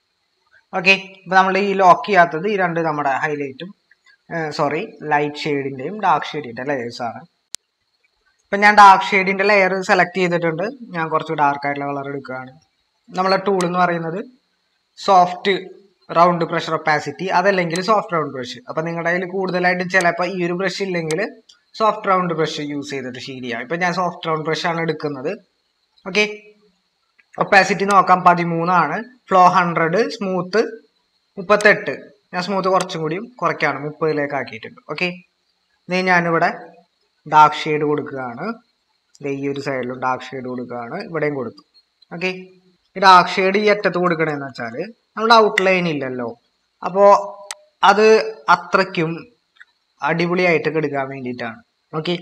ഓക്കെ ഇപ്പൊ നമ്മൾ ഈ ലോക്ക് ചെയ്യാത്തത് ഈ രണ്ട് നമ്മുടെ ഹൈലൈറ്റും സോറി ലൈറ്റ് ഷെയ്ഡിന്റെയും ഡാർക്ക് ഷെയ്ഡിന്റെ ലെയേഴ്സ് ആണ് ഇപ്പൊ ഞാൻ ഡാർക്ക് ഷെയ്ഡിന്റെ ലെയർ സെലക്ട് ചെയ്തിട്ടുണ്ട് ഞാൻ കുറച്ച് ഡാർക്ക് ആയിട്ടുള്ള കളർ എടുക്കുകയാണ് നമ്മളെ ടൂൾ എന്ന് പറയുന്നത് സോഫ്റ്റ് റൗണ്ട് പ്രഷർ ഒപ്പാസിറ്റി അതല്ലെങ്കിൽ സോഫ്റ്റ് റൗണ്ട് ബ്രഷ് അപ്പൊ നിങ്ങളുടെ കയ്യിൽ കൂടുതലായിട്ടും ചിലപ്പോൾ ഈ ഒരു ബ്രഷ് ഇല്ലെങ്കിൽ സോഫ്റ്റ് റൗണ്ട് ബ്രഷ് യൂസ് ചെയ്തിട്ട് ഷീൽ ചെയ്യാം ഇപ്പൊ ഞാൻ സോഫ്റ്റ് റൗണ്ട് ബ്രഷ് ആണ് എടുക്കുന്നത് ഓക്കെ ഒപ്പാസിറ്റി നോക്കാം പതിമൂന്നാണ് ഫ്ലോ ഹൺഡ്രഡ് സ്മൂത്ത് മുപ്പത്തെട്ട് ഞാൻ സ്മൂത്ത് കുറച്ചും കൂടിയും കുറയ്ക്കാണ് മുപ്പതിലേക്ക് ആക്കിയിട്ടുണ്ട് ഓക്കെ ഇനി ഞാനിവിടെ ഡാർക്ക് ഷെയ്ഡ് കൊടുക്കുകയാണ് ദേ ഈ ഒരു സൈഡിലും ഡാർക്ക് ഷെയ്ഡ് കൊടുക്കുകയാണ് ഇവിടെയും കൊടുത്തു ഓക്കെ ഈ ഡാർക്ക് ഷെയ്ഡ് ഈ അറ്റത്ത് കൊടുക്കണേന്ന് വെച്ചാൽ നമ്മുടെ ഔട്ട്ലൈൻ ഇല്ലല്ലോ അപ്പോൾ അത് അത്രയ്ക്കും അടിപൊളിയായിട്ട് എടുക്കാൻ വേണ്ടിയിട്ടാണ് ഓക്കെ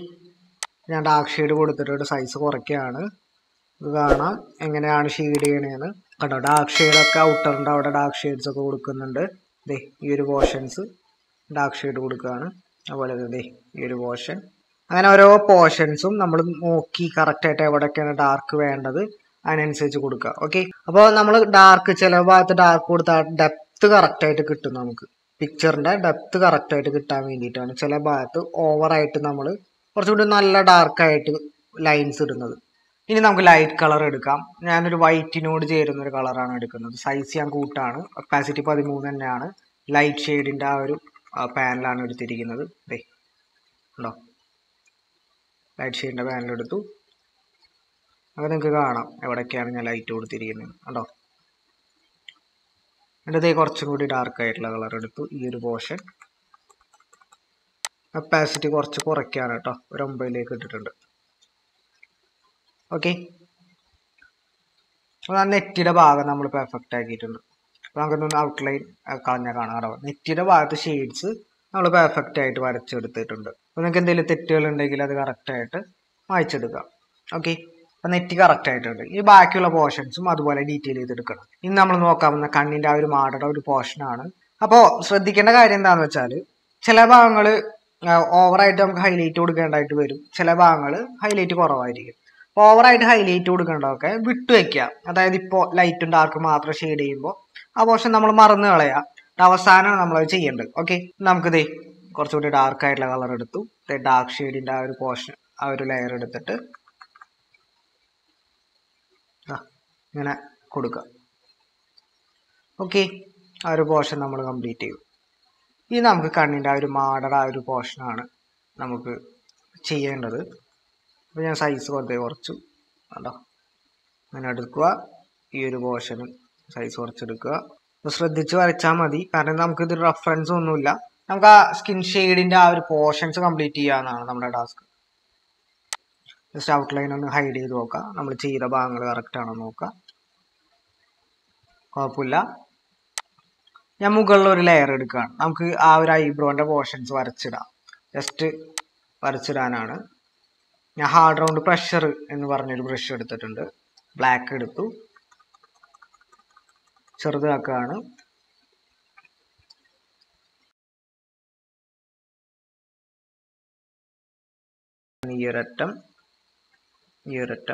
ഞാൻ ഡാർക്ക് ഷെയ്ഡ് കൊടുത്തിട്ട് സൈസ് കുറയ്ക്കുകയാണ് ഇത് കാണാം എങ്ങനെയാണ് ഷെയ്ഡ് ചെയ്യണേന്ന് കണ്ടോ ഡാർക്ക് ഷെയ്ഡൊക്കെ ഔട്ടറിൻ്റെ അവിടെ ഡാർക്ക് ഷെയ്ഡ്സ് ഒക്കെ കൊടുക്കുന്നുണ്ട് ദേ ഈ ഒരു പോർഷൻസ് ഡാർക്ക് ഷെയ്ഡ് കൊടുക്കുകയാണ് അതുപോലെ ദേ ഈ ഒരു പോർഷൻ അങ്ങനെ ഓരോ പോർഷൻസും നമ്മൾ നോക്കി കറക്റ്റായിട്ട് എവിടെയൊക്കെയാണ് ഡാർക്ക് വേണ്ടത് അതിനനുസരിച്ച് കൊടുക്കുക ഓക്കെ അപ്പോൾ നമ്മൾ ഡാർക്ക് ചില ഭാഗത്ത് ഡാർക്ക് കൊടുത്താൽ ഡെപ്ത് കറക്റ്റായിട്ട് കിട്ടും നമുക്ക് പിക്ചറിന്റെ ഡെപ്ത് കറക്റ്റായിട്ട് കിട്ടാൻ വേണ്ടിയിട്ടാണ് ചില ഭാഗത്ത് ഓവറായിട്ട് നമ്മൾ കുറച്ചുകൂടി നല്ല ഡാർക്കായിട്ട് ലൈൻസ് ഇടുന്നത് ഇനി നമുക്ക് ലൈറ്റ് കളർ എടുക്കാം ഞാനൊരു വൈറ്റിനോട് ചേരുന്ന ഒരു കളറാണ് എടുക്കുന്നത് സൈസ് ഞാൻ കൂട്ടാണ് ഒപ്പാസിറ്റി പതിമൂന്ന് തന്നെയാണ് ലൈറ്റ് ഷെയ്ഡിന്റെ ആ ഒരു പാനലാണ് എടുത്തിരിക്കുന്നത് ദേ ഉണ്ടോ ലൈറ്റ് ഷെയ്ഡിന്റെ പാനൽ എടുത്തു അത് നിങ്ങൾക്ക് കാണാം എവിടെയൊക്കെയാണ് ഞാൻ ലൈറ്റ് കൊടുത്തിരിക്കുന്നത് കണ്ടോ എൻ്റെ ദേ കുറച്ചും കൂടി ഡാർക്ക് ആയിട്ടുള്ള കളർ എടുത്തു ഈ ഒരു പോർഷൻ കപ്പാസിറ്റി കുറച്ച് കുറയ്ക്കാണ് കേട്ടോ ഒരു ഒമ്പതിലേക്ക് ഇട്ടിട്ടുണ്ട് ഓക്കെ അപ്പോൾ ആ നെറ്റിയുടെ ഭാഗം നമ്മൾ പെർഫെക്റ്റ് ആക്കിയിട്ടുണ്ട് അപ്പോൾ നമുക്കൊന്ന് ഔട്ട്ലൈൻ കളഞ്ഞാൽ കാണാം കേട്ടോ നെറ്റിയുടെ ഭാഗത്ത് ഷെയ്ഡ്സ് നമ്മൾ പെർഫെക്റ്റ് ആയിട്ട് വരച്ചെടുത്തിട്ടുണ്ട് അപ്പോൾ നിങ്ങൾക്ക് എന്തെങ്കിലും തെറ്റുകൾ ഉണ്ടെങ്കിൽ അത് കറക്റ്റായിട്ട് വായിച്ചെടുക്കാം ഓക്കെ അപ്പം നെറ്റ് കറക്റ്റ് ആയിട്ടുണ്ട് ഈ ബാക്കിയുള്ള പോർഷൻസും അതുപോലെ ഡീറ്റെയിൽ ചെയ്തെടുക്കണം ഇന്ന് നമ്മൾ നോക്കാവുന്ന കണ്ണിൻ്റെ ആ ഒരു മാടയുടെ ഒരു പോർഷനാണ് അപ്പോൾ ശ്രദ്ധിക്കേണ്ട കാര്യം എന്താണെന്ന് വെച്ചാൽ ചില ഭാഗങ്ങൾ ഓവറായിട്ട് നമുക്ക് ഹൈലൈറ്റ് കൊടുക്കേണ്ടതായിട്ട് വരും ചില ഭാഗങ്ങൾ ഹൈലൈറ്റ് കുറവായിരിക്കും അപ്പോൾ ഓവറായിട്ട് ഹൈലൈറ്റ് കൊടുക്കേണ്ടതൊക്കെ വിട്ടു വെക്കുക അതായത് ഇപ്പോൾ ലൈറ്റും ഡാർക്കും മാത്രം ഷെയ്ഡ് ചെയ്യുമ്പോൾ ആ പോർഷൻ നമ്മൾ മറന്നു കളയുക അവസാനമാണ് നമ്മളത് ചെയ്യേണ്ടത് ഓക്കെ നമുക്കിതേ കുറച്ചുകൂടി ഡാർക്ക് ആയിട്ടുള്ള കളർ എടുത്തു ഡാർക്ക് ഷെയ്ഡിൻ്റെ ആ ഒരു പോർഷൻ ആ ഒരു ലെയർ എടുത്തിട്ട് ദാ ഇങ്ങനെ കൊടുക്കുക ഓക്കെ ആ ഒരു പോർഷൻ നമ്മൾ കംപ്ലീറ്റ് ചെയ്യും ഇനി നമുക്ക് കണ്ണിൻ്റെ ആ ഒരു മാടർ ആ ഒരു പോർഷനാണ് നമുക്ക് ചെയ്യേണ്ടത് അപ്പോൾ ഞാൻ സൈസ് വെറുതെ കുറച്ചു കണ്ടോ അങ്ങനെ എടുക്കുക ഈ ഒരു പോർഷനും സൈസ് കുറച്ചെടുക്കുക അപ്പോൾ ശ്രദ്ധിച്ച് വരച്ചാൽ മതി കാരണം നമുക്കിത് റെഫറൻസ് ഒന്നുമില്ല നമുക്ക് ആ സ്കിൻ ഷെയ്ഡിൻ്റെ ആ ഒരു പോർഷൻസ് കംപ്ലീറ്റ് ചെയ്യാന്നാണ് നമ്മുടെ ടാസ്ക് ജസ്റ്റ് ഔട്ട്ലൈൻ ഒന്ന് ഹൈഡ് ചെയ്ത് നോക്കാം നമ്മൾ ചെയ്ത ഭാഗങ്ങൾ കറക്റ്റ് ആണോ നോക്കാം കുഴപ്പമില്ല ഞാൻ മുകളിൽ ഒരു ലെയർ എടുക്കുകയാണ് നമുക്ക് ആ ഒരു ഐബ്രോന്റെ പോർഷൻസ് വരച്ചിടാം ജസ്റ്റ് വരച്ചിടാനാണ് ഞാൻ ഹാർഡ് റൗണ്ട് പ്രഷർ എന്ന് പറഞ്ഞൊരു ബ്രഷ് എടുത്തിട്ടുണ്ട് ബ്ലാക്ക് എടുത്തു ചെറുതാക്കുകയാണ് ഈ ഒരറ്റം ഈ ഒരറ്റം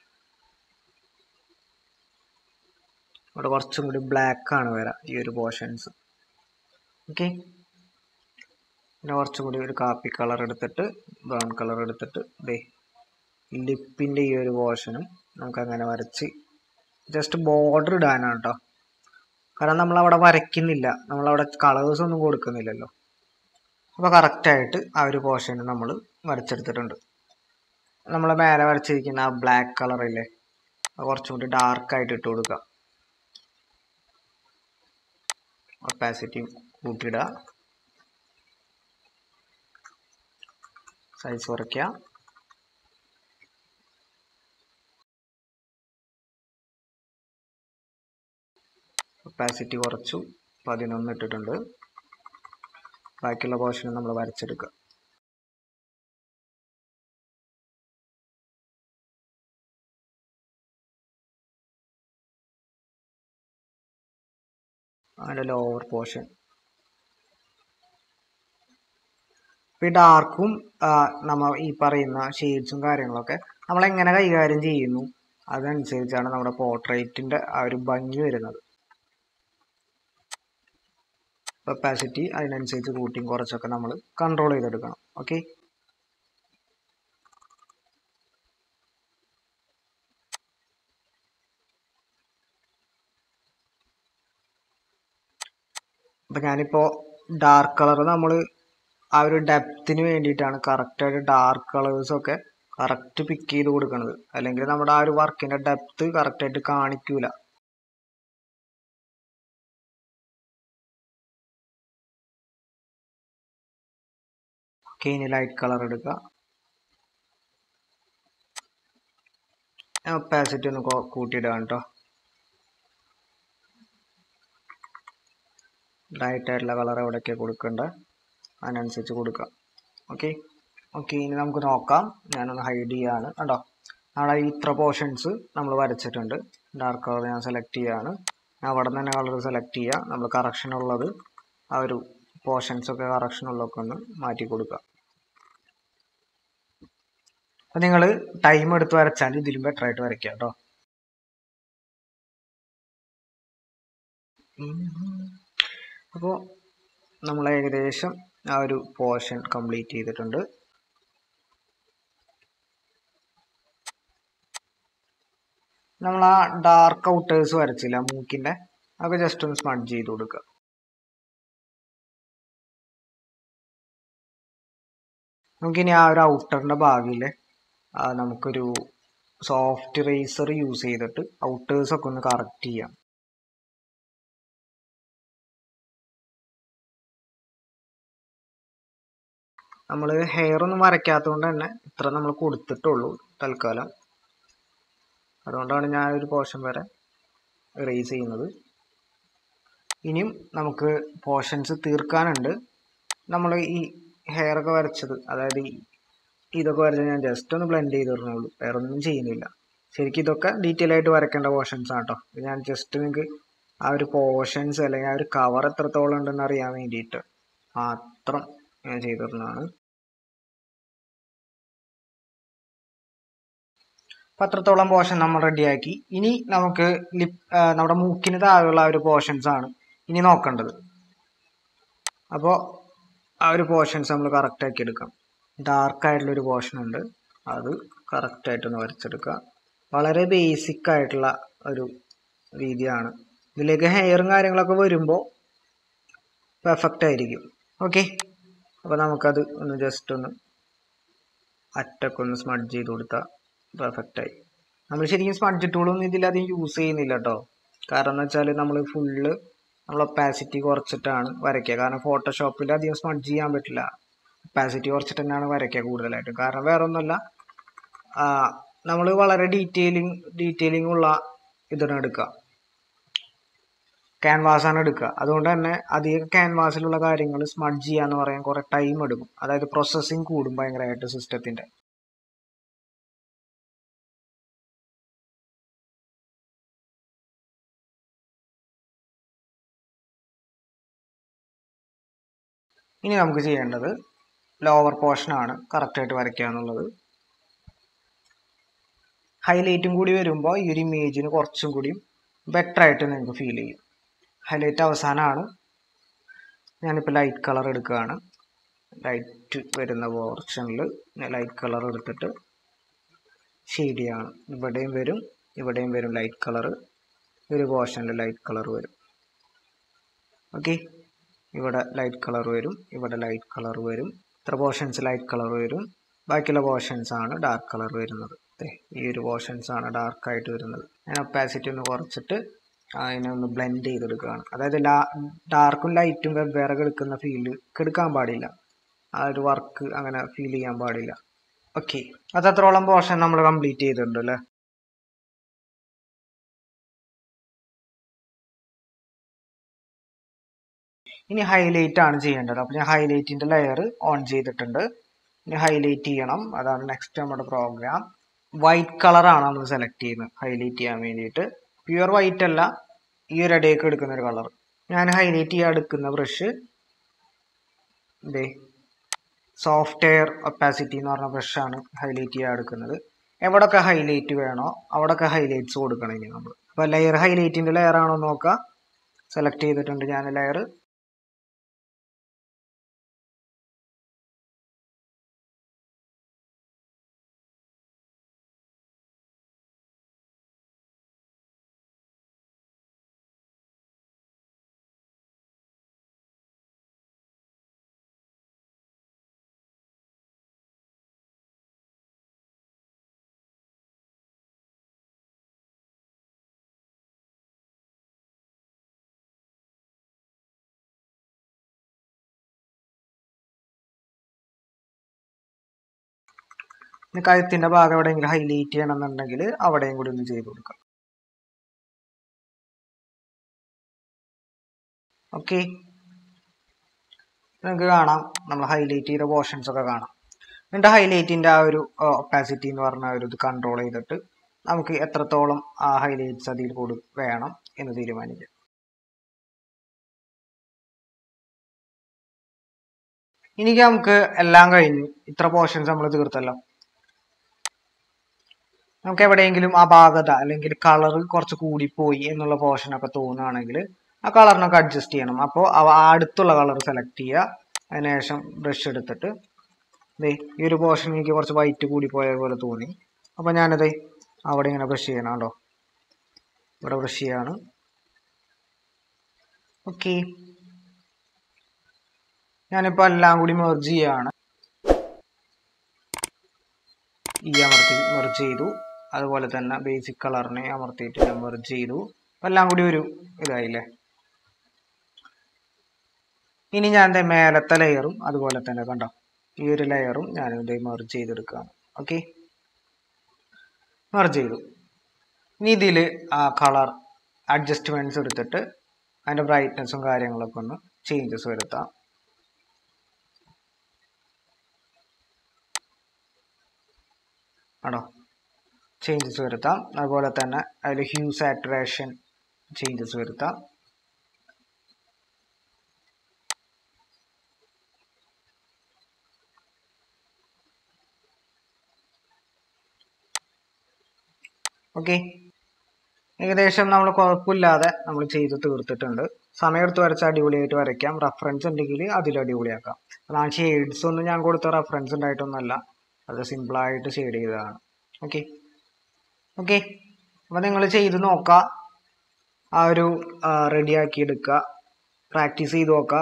ഇവിടെ കുറച്ചും കൂടി ബ്ലാക്ക് ആണ് വരാം ഈ ഒരു പോർഷൻസ് ഓക്കെ പിന്നെ കുറച്ചും കൂടി ഒരു കാപ്പി കളർ എടുത്തിട്ട് ബ്രൗൺ കളർ എടുത്തിട്ട് ദേ ലിപ്പിൻ്റെ ഈ ഒരു പോർഷനും നമുക്ക് അങ്ങനെ വരച്ച് ജസ്റ്റ് ബോർഡർ ഇടാനാണ് കേട്ടോ കാരണം നമ്മളവിടെ വരയ്ക്കുന്നില്ല നമ്മളവിടെ കളേഴ്സ് ഒന്നും കൊടുക്കുന്നില്ലല്ലോ അപ്പോൾ കറക്റ്റായിട്ട് ആ ഒരു പോർഷൻ നമ്മൾ വരച്ചെടുത്തിട്ടുണ്ട് നമ്മൾ മേലെ വരച്ചിരിക്കുന്ന ആ ബ്ലാക്ക് കളറില്ലേ അത് കുറച്ചും കൂടി ഡാർക്കായിട്ട് ഇട്ട് കൊടുക്കുക ഒപ്പാസിറ്റി കൂട്ടിയിടുക സൈസ് കുറയ്ക്കുക ഒപ്പാസിറ്റി കുറച്ചു പതിനൊന്ന് ഇട്ടിട്ടുണ്ട് ബാക്കിയുള്ള പോർഷൻ നമ്മൾ വരച്ചെടുക്കുക അതിൻ്റെ ലോവർ പോർഷൻ ഈ ഡാർക്കും നമ്മൾ ഈ പറയുന്ന ഷെയ്ഡ്സും കാര്യങ്ങളൊക്കെ നമ്മൾ എങ്ങനെ കൈകാര്യം ചെയ്യുന്നു അതനുസരിച്ചാണ് നമ്മുടെ പോർട്രേറ്റിന്റെ ആ ഒരു ഭംഗി വരുന്നത് ഒപ്പാസിറ്റി അതിനനുസരിച്ച് കൂട്ടിയും കുറച്ചൊക്കെ നമ്മൾ കൺട്രോൾ ചെയ്തെടുക്കണം ഓക്കെ അപ്പം ഞാനിപ്പോൾ ഡാർക്ക് കളർ നമ്മൾ ആ ഒരു ഡെപ്തിന് വേണ്ടിയിട്ടാണ് കറക്റ്റായിട്ട് ഡാർക്ക് കളേഴ്സൊക്കെ കറക്റ്റ് പിക്ക് ചെയ്ത് കൊടുക്കുന്നത് അല്ലെങ്കിൽ നമ്മുടെ ആ ഒരു വർക്കിൻ്റെ ഡെപ്ത് കറക്റ്റായിട്ട് കാണിക്കൂല ഓക്കെ ഇനി ലൈറ്റ് കളർ എടുക്കുക ഒപ്പാസിറ്റി ഒന്ന് കൂട്ടിയിടാം കേട്ടോ ലൈറ്റ് ആയിട്ടുള്ള കളർ എവിടെയൊക്കെ കൊടുക്കേണ്ടത് അതിനനുസരിച്ച് കൊടുക്കാം ഓക്കെ ഓക്കെ ഇനി നമുക്ക് നോക്കാം ഞാനൊന്ന് ഹൈഡ് ചെയ്യാണ് കേട്ടോ അവിടെ ഇത്ര പോർഷൻസ് നമ്മൾ വരച്ചിട്ടുണ്ട് ഡാർക്ക് കളർ ഞാൻ സെലക്ട് ചെയ്യാണ് ഞാൻ അവിടെ തന്നെ കളർ സെലക്ട് ചെയ്യുക നമ്മൾ കറക്ഷൻ ഉള്ളത് ആ ഒരു പോർഷൻസ് ഒക്കെ കറക്ഷൻ ഉള്ളതൊക്കെ ഒന്ന് മാറ്റി കൊടുക്കുക അപ്പം നിങ്ങൾ ടൈം എടുത്ത് വരച്ചാൽ ഇതിലും ബെറ്റർ ആയിട്ട് വരയ്ക്കുക കേട്ടോ അപ്പോൾ നമ്മൾ ഏകദേശം ആ ഒരു പോർഷൻ കംപ്ലീറ്റ് ചെയ്തിട്ടുണ്ട് നമ്മൾ ആ ഡാർക്ക് ഔട്ടേഴ്സ് വരച്ചില്ല മൂക്കിൻ്റെ അതൊക്കെ ജസ്റ്റ് ഒന്ന് സ്മഡ്ജ് ചെയ്ത് കൊടുക്കുക നമുക്കിനി ആ ഒരു ഔട്ടറിൻ്റെ ഭാഗമില്ലേ നമുക്കൊരു സോഫ്റ്റ് റേസർ യൂസ് ചെയ്തിട്ട് ഔട്ടേഴ്സ് ഒക്കെ ഒന്ന് കറക്റ്റ് ചെയ്യാം നമ്മൾ ഹെയർ ഒന്നും വരയ്ക്കാത്തതുകൊണ്ട് തന്നെ ഇത്ര നമ്മൾ കൊടുത്തിട്ടുള്ളൂ തൽക്കാലം അതുകൊണ്ടാണ് ഞാൻ ഒരു പോർഷൻ വരെ റേസ് ചെയ്യുന്നത് ഇനിയും നമുക്ക് പോർഷൻസ് തീർക്കാനുണ്ട് നമ്മൾ ഈ ഹെയർ ഒക്കെ വരച്ചത് അതായത് ഈ ഇതൊക്കെ വരച്ചത് ഞാൻ ജസ്റ്റ് ഒന്ന് ബ്ലെൻഡ് ചെയ്ത് തരണുള്ളൂ വേറെ ഒന്നും ചെയ്യുന്നില്ല ശരിക്കും ഇതൊക്കെ ഡീറ്റെയിൽ ആയിട്ട് വരയ്ക്കേണ്ട പോർഷൻസ് ആണ് കേട്ടോ ഞാൻ ജസ്റ്റ് നിങ്ങൾക്ക് ആ ഒരു പോർഷൻസ് അല്ലെങ്കിൽ ആ ഒരു കവർ എത്രത്തോളം ഉണ്ടെന്ന് അറിയാൻ വേണ്ടിയിട്ട് മാത്രം ഞാൻ ചെയ്തിരുന്നതാണ് അപ്പം അത്രത്തോളം പോർഷൻ നമ്മൾ റെഡിയാക്കി ഇനി നമുക്ക് ലിപ് നമ്മുടെ മൂക്കിന് താഴെയുള്ള ആ ഒരു പോർഷൻസ് ആണ് ഇനി നോക്കേണ്ടത് അപ്പോൾ ആ ഒരു പോർഷൻസ് നമ്മൾ കറക്റ്റ് ആക്കി എടുക്കാം ഡാർക്ക് ആയിട്ടുള്ള ഒരു പോർഷൻ ഉണ്ട് അത് കറക്റ്റ് ആയിട്ടൊന്ന് വരച്ചെടുക്കുക വളരെ ബേസിക് ആയിട്ടുള്ള ഒരു രീതിയാണ് ഇതിലേക്ക് ഹെയറും കാര്യങ്ങളൊക്കെ വരുമ്പോൾ പെർഫെക്റ്റ് ആയിരിക്കും ഓക്കെ അപ്പോൾ നമുക്കത് ഒന്ന് ജസ്റ്റ് ഒന്ന് അറ്റൊക്കെ ഒന്ന് സ്മഡ്ജ് ചെയ്ത് കൊടുത്താൽ പെർഫെക്റ്റ് ആയി നമ്മൾ ശരിക്കും സ്മഡ്ജ് ടൂളൊന്നും ഇതിലധികം യൂസ് ചെയ്യുന്നില്ല കേട്ടോ കാരണം എന്ന് വെച്ചാൽ നമ്മൾ ഫുള്ള് നമ്മൾ ഒപ്പാസിറ്റി കുറച്ചിട്ടാണ് വരയ്ക്കുക കാരണം ഫോട്ടോഷോപ്പിൽ അധികം സ്മഡ്ജ് ചെയ്യാൻ പറ്റില്ല ഒപ്പാസിറ്റി കുറച്ചിട്ട് തന്നെയാണ് വരയ്ക്കുക കൂടുതലായിട്ടും കാരണം വേറെ ഒന്നുമല്ല നമ്മൾ വളരെ ഡീറ്റെയിലിംഗ് ഡീറ്റെയിലിംഗ് ഉള്ള ഇതാണ് എടുക്കുക ക്യാൻവാസാണ് എടുക്കുക അതുകൊണ്ട് തന്നെ അധികം ക്യാൻവാസിലുള്ള കാര്യങ്ങൾ സ്മഡ്ജ് ചെയ്യാന്ന് പറയാൻ കുറെ ടൈം എടുക്കും അതായത് പ്രോസസ്സിങ് കൂടും ഭയങ്കരമായിട്ട് സിസ്റ്റത്തിന്റെ ഇനി നമുക്ക് ചെയ്യേണ്ടത് ലോവർ പോർഷനാണ് കറക്റ്റായിട്ട് വരയ്ക്കുക എന്നുള്ളത് ഹൈലൈറ്റും കൂടി വരുമ്പോൾ ഈ ഒരു ഇമേജിന് കുറച്ചും കൂടി ബെറ്റർ ആയിട്ട് നിങ്ങൾക്ക് ഫീൽ ചെയ്യും ഹൈലൈറ്റ് അവസാനമാണ് ഞാനിപ്പോൾ ലൈറ്റ് കളർ എടുക്കുകയാണ് ലൈറ്റ് വരുന്ന പോർഷനിൽ ലൈറ്റ് കളർ എടുത്തിട്ട് ഷെയ്ഡ് ചെയ്യാണ് ഇവിടെയും വരും ഇവിടെയും വരും ലൈറ്റ് കളർ ഒരു പോർഷനിൽ ലൈറ്റ് കളർ വരും ഓക്കെ ഇവിടെ ലൈറ്റ് കളർ വരും ഇവിടെ ലൈറ്റ് കളർ വരും ഇത്ര പോർഷൻസ് ലൈറ്റ് കളർ വരും ബാക്കിയുള്ള പോർഷൻസ് ആണ് ഡാർക്ക് കളർ വരുന്നത് ദേ, ഈ ഒരു പോർഷൻസ് ആണ് ഡാർക്ക് ആയിട്ട് വരുന്നത് ഞാൻ ഒപ്പാസിറ്റി ഒന്ന് കുറച്ചിട്ട് അതിനെ ഒന്ന് ബ്ലെൻഡ് ചെയ്തെടുക്കുകയാണ് അതായത് ലാ ഡാർക്കും ലൈറ്റും വെവ്വേറെ എടുക്കുന്ന ഫീല് എടുക്കാൻ പാടില്ല ആ ഒരു വർക്ക് അങ്ങനെ ഫീൽ ചെയ്യാൻ പാടില്ല ഓക്കെ അത് അത്രോളം പോർഷൻ നമ്മൾ കംപ്ലീറ്റ് ചെയ്തിട്ടുണ്ട് അല്ലേ ഇനി ഹൈലൈറ്റ് ആണ് ചെയ്യേണ്ടത് അപ്പോൾ ഞാൻ ഹൈലൈറ്റിന്റെ ലെയർ ഓൺ ചെയ്തിട്ടുണ്ട് ഇനി ഹൈലൈറ്റ് ചെയ്യണം അതാണ് നെക്സ്റ്റ് നമ്മുടെ പ്രോഗ്രാം വൈറ്റ് കളറാണ് നമ്മൾ സെലക്ട് ചെയ്യുന്നത് ഹൈലൈറ്റ് ചെയ്യാൻ വേണ്ടിയിട്ട് പ്യുവർ വൈറ്റ് അല്ല ഈ ഒരു ഇടയ്ക്ക് എടുക്കുന്ന ഒരു കളർ ഞാൻ ഹൈലൈറ്റ് ചെയ്യാൻ എടുക്കുന്ന ബ്രഷ് ഇതേ സോഫ്റ്റ് എയർ ഒപ്പാസിറ്റി എന്ന് പറഞ്ഞ ബ്രഷാണ് ഹൈലൈറ്റ് ചെയ്യാൻ എടുക്കുന്നത് എവിടൊക്കെ ഹൈലൈറ്റ് വേണോ അവിടൊക്കെ ഹൈലൈറ്റ്സ് കൊടുക്കണം ഇനി നമ്മൾ അപ്പോൾ ലെയർ ഹൈലൈറ്റിന്റെ ലെയർ ആണോ നോക്കുക സെലക്ട് ചെയ്തിട്ടുണ്ട് ഞാൻ ലെയർ ഇനി കഴുത്തിന്റെ ഭാഗം എവിടെയെങ്കിലും ഹൈലൈറ്റ് ചെയ്യണമെന്നുണ്ടെങ്കിൽ അവിടെയും കൂടി ഒന്ന് ചെയ്ത് കൊടുക്കാം ഓക്കെ നിങ്ങൾക്ക് കാണാം നമ്മൾ ഹൈലൈറ്റ് ചെയ്ത പോർഷൻസ് ഒക്കെ കാണാം എന്നിട്ട് ഹൈലൈറ്റിന്റെ ആ ഒരു ഒപ്പാസിറ്റി എന്ന് പറഞ്ഞ ആ ഒരു ഇത് കൺട്രോൾ ചെയ്തിട്ട് നമുക്ക് എത്രത്തോളം ആ ഹൈലൈറ്റ്സ് അതിൽ കൂടി വേണം എന്ന് തീരുമാനിക്കാം ഇനി നമുക്ക് എല്ലാം കഴിഞ്ഞു ഇത്ര പോർഷൻസ് നമ്മൾ തീർത്തല്ലോ നമുക്ക് എവിടെയെങ്കിലും അപാകത അല്ലെങ്കിൽ കളർ കുറച്ച് കൂടിപ്പോയി എന്നുള്ള പോർഷൻ ഒക്കെ തോന്നുകയാണെങ്കിൽ ആ കളറിനൊക്കെ അഡ്ജസ്റ്റ് ചെയ്യണം അപ്പോൾ അവ ആ അടുത്തുള്ള കളർ സെലക്ട് ചെയ്യുക അതിനുശേഷം ബ്രഷ് എടുത്തിട്ട് ദേ ഈ ഒരു പോർഷൻ എനിക്ക് കുറച്ച് വൈറ്റ് കൂടി പോയ പോലെ തോന്നി അപ്പോൾ ഞാനത് അവിടെ ഇങ്ങനെ ബ്രഷ് ചെയ്യണം കേട്ടോ ഇവിടെ ബ്രഷ് ചെയ്യാണ് ഓക്കെ ഞാനിപ്പോൾ എല്ലാം കൂടി മെർജ് ചെയ്യാണ് ഈ അമർത്തി മെർജ് ചെയ്തു അതുപോലെ തന്നെ ബേസിക് കളറിനെ അമർത്തിയിട്ട് ഞാൻ മെർജ് ചെയ്തു അപ്പം എല്ലാം കൂടി ഒരു ഇതായില്ലേ ഇനി ഞാൻ എൻ്റെ മേലത്തെ ലെയറും അതുപോലെ തന്നെ കണ്ടോ ഈ ഒരു ലെയറും ഞാൻ ഇത് മെർജ് ചെയ്തെടുക്കുകയാണ് ഓക്കെ മെർജ് ചെയ്തു ഇനി ഇതിൽ ആ കളർ അഡ്ജസ്റ്റ്മെൻറ്റ്സ് എടുത്തിട്ട് അതിൻ്റെ ബ്രൈറ്റ്നസ്സും കാര്യങ്ങളൊക്കെ ഒന്ന് ചേഞ്ചസ് വരുത്താം ആണോ ചേഞ്ചസ് വരുത്താം അതുപോലെ തന്നെ അതിൽ ഹ്യൂ സാറ്റുറേഷൻ ചേഞ്ചസ് വരുത്താം ഓക്കെ ഏകദേശം നമ്മൾ കുഴപ്പമില്ലാതെ നമ്മൾ ചെയ്ത് തീർത്തിട്ടുണ്ട് സമയമെടുത്ത് വരച്ച അടിപൊളിയായിട്ട് വരയ്ക്കാം റെഫറൻസ് ഉണ്ടെങ്കിൽ അതിൽ അടിപൊളിയാക്കാം അതാണ് ഷെയ്ഡ്സ് ഒന്നും ഞാൻ കൊടുത്ത റെഫറൻസ് ഉണ്ടായിട്ടൊന്നുമല്ല അത് സിമ്പിളായിട്ട് ഷെയ്ഡ് ചെയ്തതാണ് ഓക്കെ ഓക്കെ അപ്പോൾ നിങ്ങൾ ചെയ്ത് നോക്കുക ആ ഒരു റെഡിയാക്കി എടുക്കുക പ്രാക്ടീസ് ചെയ്ത് നോക്കുക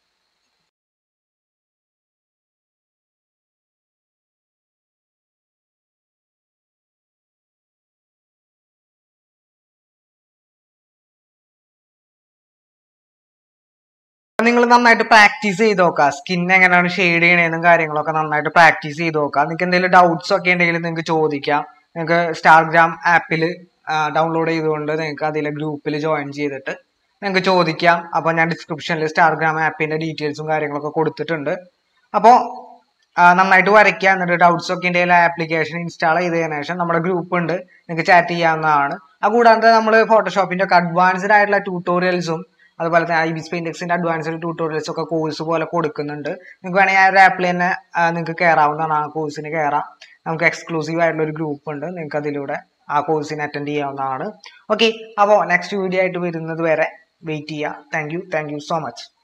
നിങ്ങൾ നന്നായിട്ട് പ്രാക്ടീസ് ചെയ്ത് നോക്കുക സ്കിൻ എങ്ങനെയാണ് ഷെയ്ഡ് ചെയ്യണേന്നും കാര്യങ്ങളൊക്കെ നന്നായിട്ട് പ്രാക്ടീസ് ചെയ്ത് നോക്കുക നിങ്ങൾക്ക് എന്തെങ്കിലും ഡൗട്ട്സ് ഒക്കെ ഉണ്ടെങ്കിൽ നിങ്ങൾക്ക് ചോദിക്കാം നിങ്ങൾക്ക് സ്റ്റാർഗ്രാം ആപ്പിൽ ഡൗൺലോഡ് ചെയ്തുകൊണ്ട് നിങ്ങൾക്ക് അതിലെ ഗ്രൂപ്പിൽ ജോയിൻ ചെയ്തിട്ട് നിങ്ങൾക്ക് ചോദിക്കാം അപ്പോൾ ഞാൻ ഡിസ്ക്രിപ്ഷനിൽ സ്റ്റാർഗ്രാം ആപ്പിന്റെ ഡീറ്റെയിൽസും കാര്യങ്ങളൊക്കെ കൊടുത്തിട്ടുണ്ട് അപ്പോൾ നന്നായിട്ട് വരയ്ക്കുക എന്നിട്ട് ഡൗട്ട്സ് ഒക്കെ ഉണ്ടെങ്കിൽ ആപ്ലിക്കേഷൻ ഇൻസ്റ്റാൾ ചെയ്തതിനു ശേഷം നമ്മുടെ ഗ്രൂപ്പ് ഉണ്ട് നിങ്ങൾക്ക് ചാറ്റ് ചെയ്യാവുന്നതാണ് അതുകൂടാതെ നമ്മൾ ഫോട്ടോഷോപ്പിന്റെ ഒക്കെ അഡ്വാൻസ്ഡ് ആയിട്ടുള്ള ട്യൂട്ടോറിയൽസും അതുപോലെ തന്നെ ഐ ബി സ്പെയിൻഡെക്സിന്റെ അഡ്വാൻസ്ഡ് ട്യൂട്ടോറിയൽസ് ഒക്കെ കോഴ്സ് പോലെ കൊടുക്കുന്നുണ്ട് നിങ്ങൾക്ക് വേണമെങ്കിൽ ആ ഒരു ആപ്പിൽ തന്നെ നിങ്ങൾക്ക് കയറാവുന്നതാണ് ആ കോഴ്സിന് കയറാം നമുക്ക് എക്സ്ക്ലൂസീവ് ആയിട്ടുള്ള ഒരു ഗ്രൂപ്പ് ഉണ്ട് നിങ്ങൾക്ക് അതിലൂടെ ആ കോഴ്സിന് അറ്റൻഡ് ചെയ്യാവുന്നതാണ് ഓക്കെ അപ്പോൾ നെക്സ്റ്റ് വീഡിയോ ആയിട്ട് വരുന്നത് വരെ വെയിറ്റ് ചെയ്യുക thank you thank you so much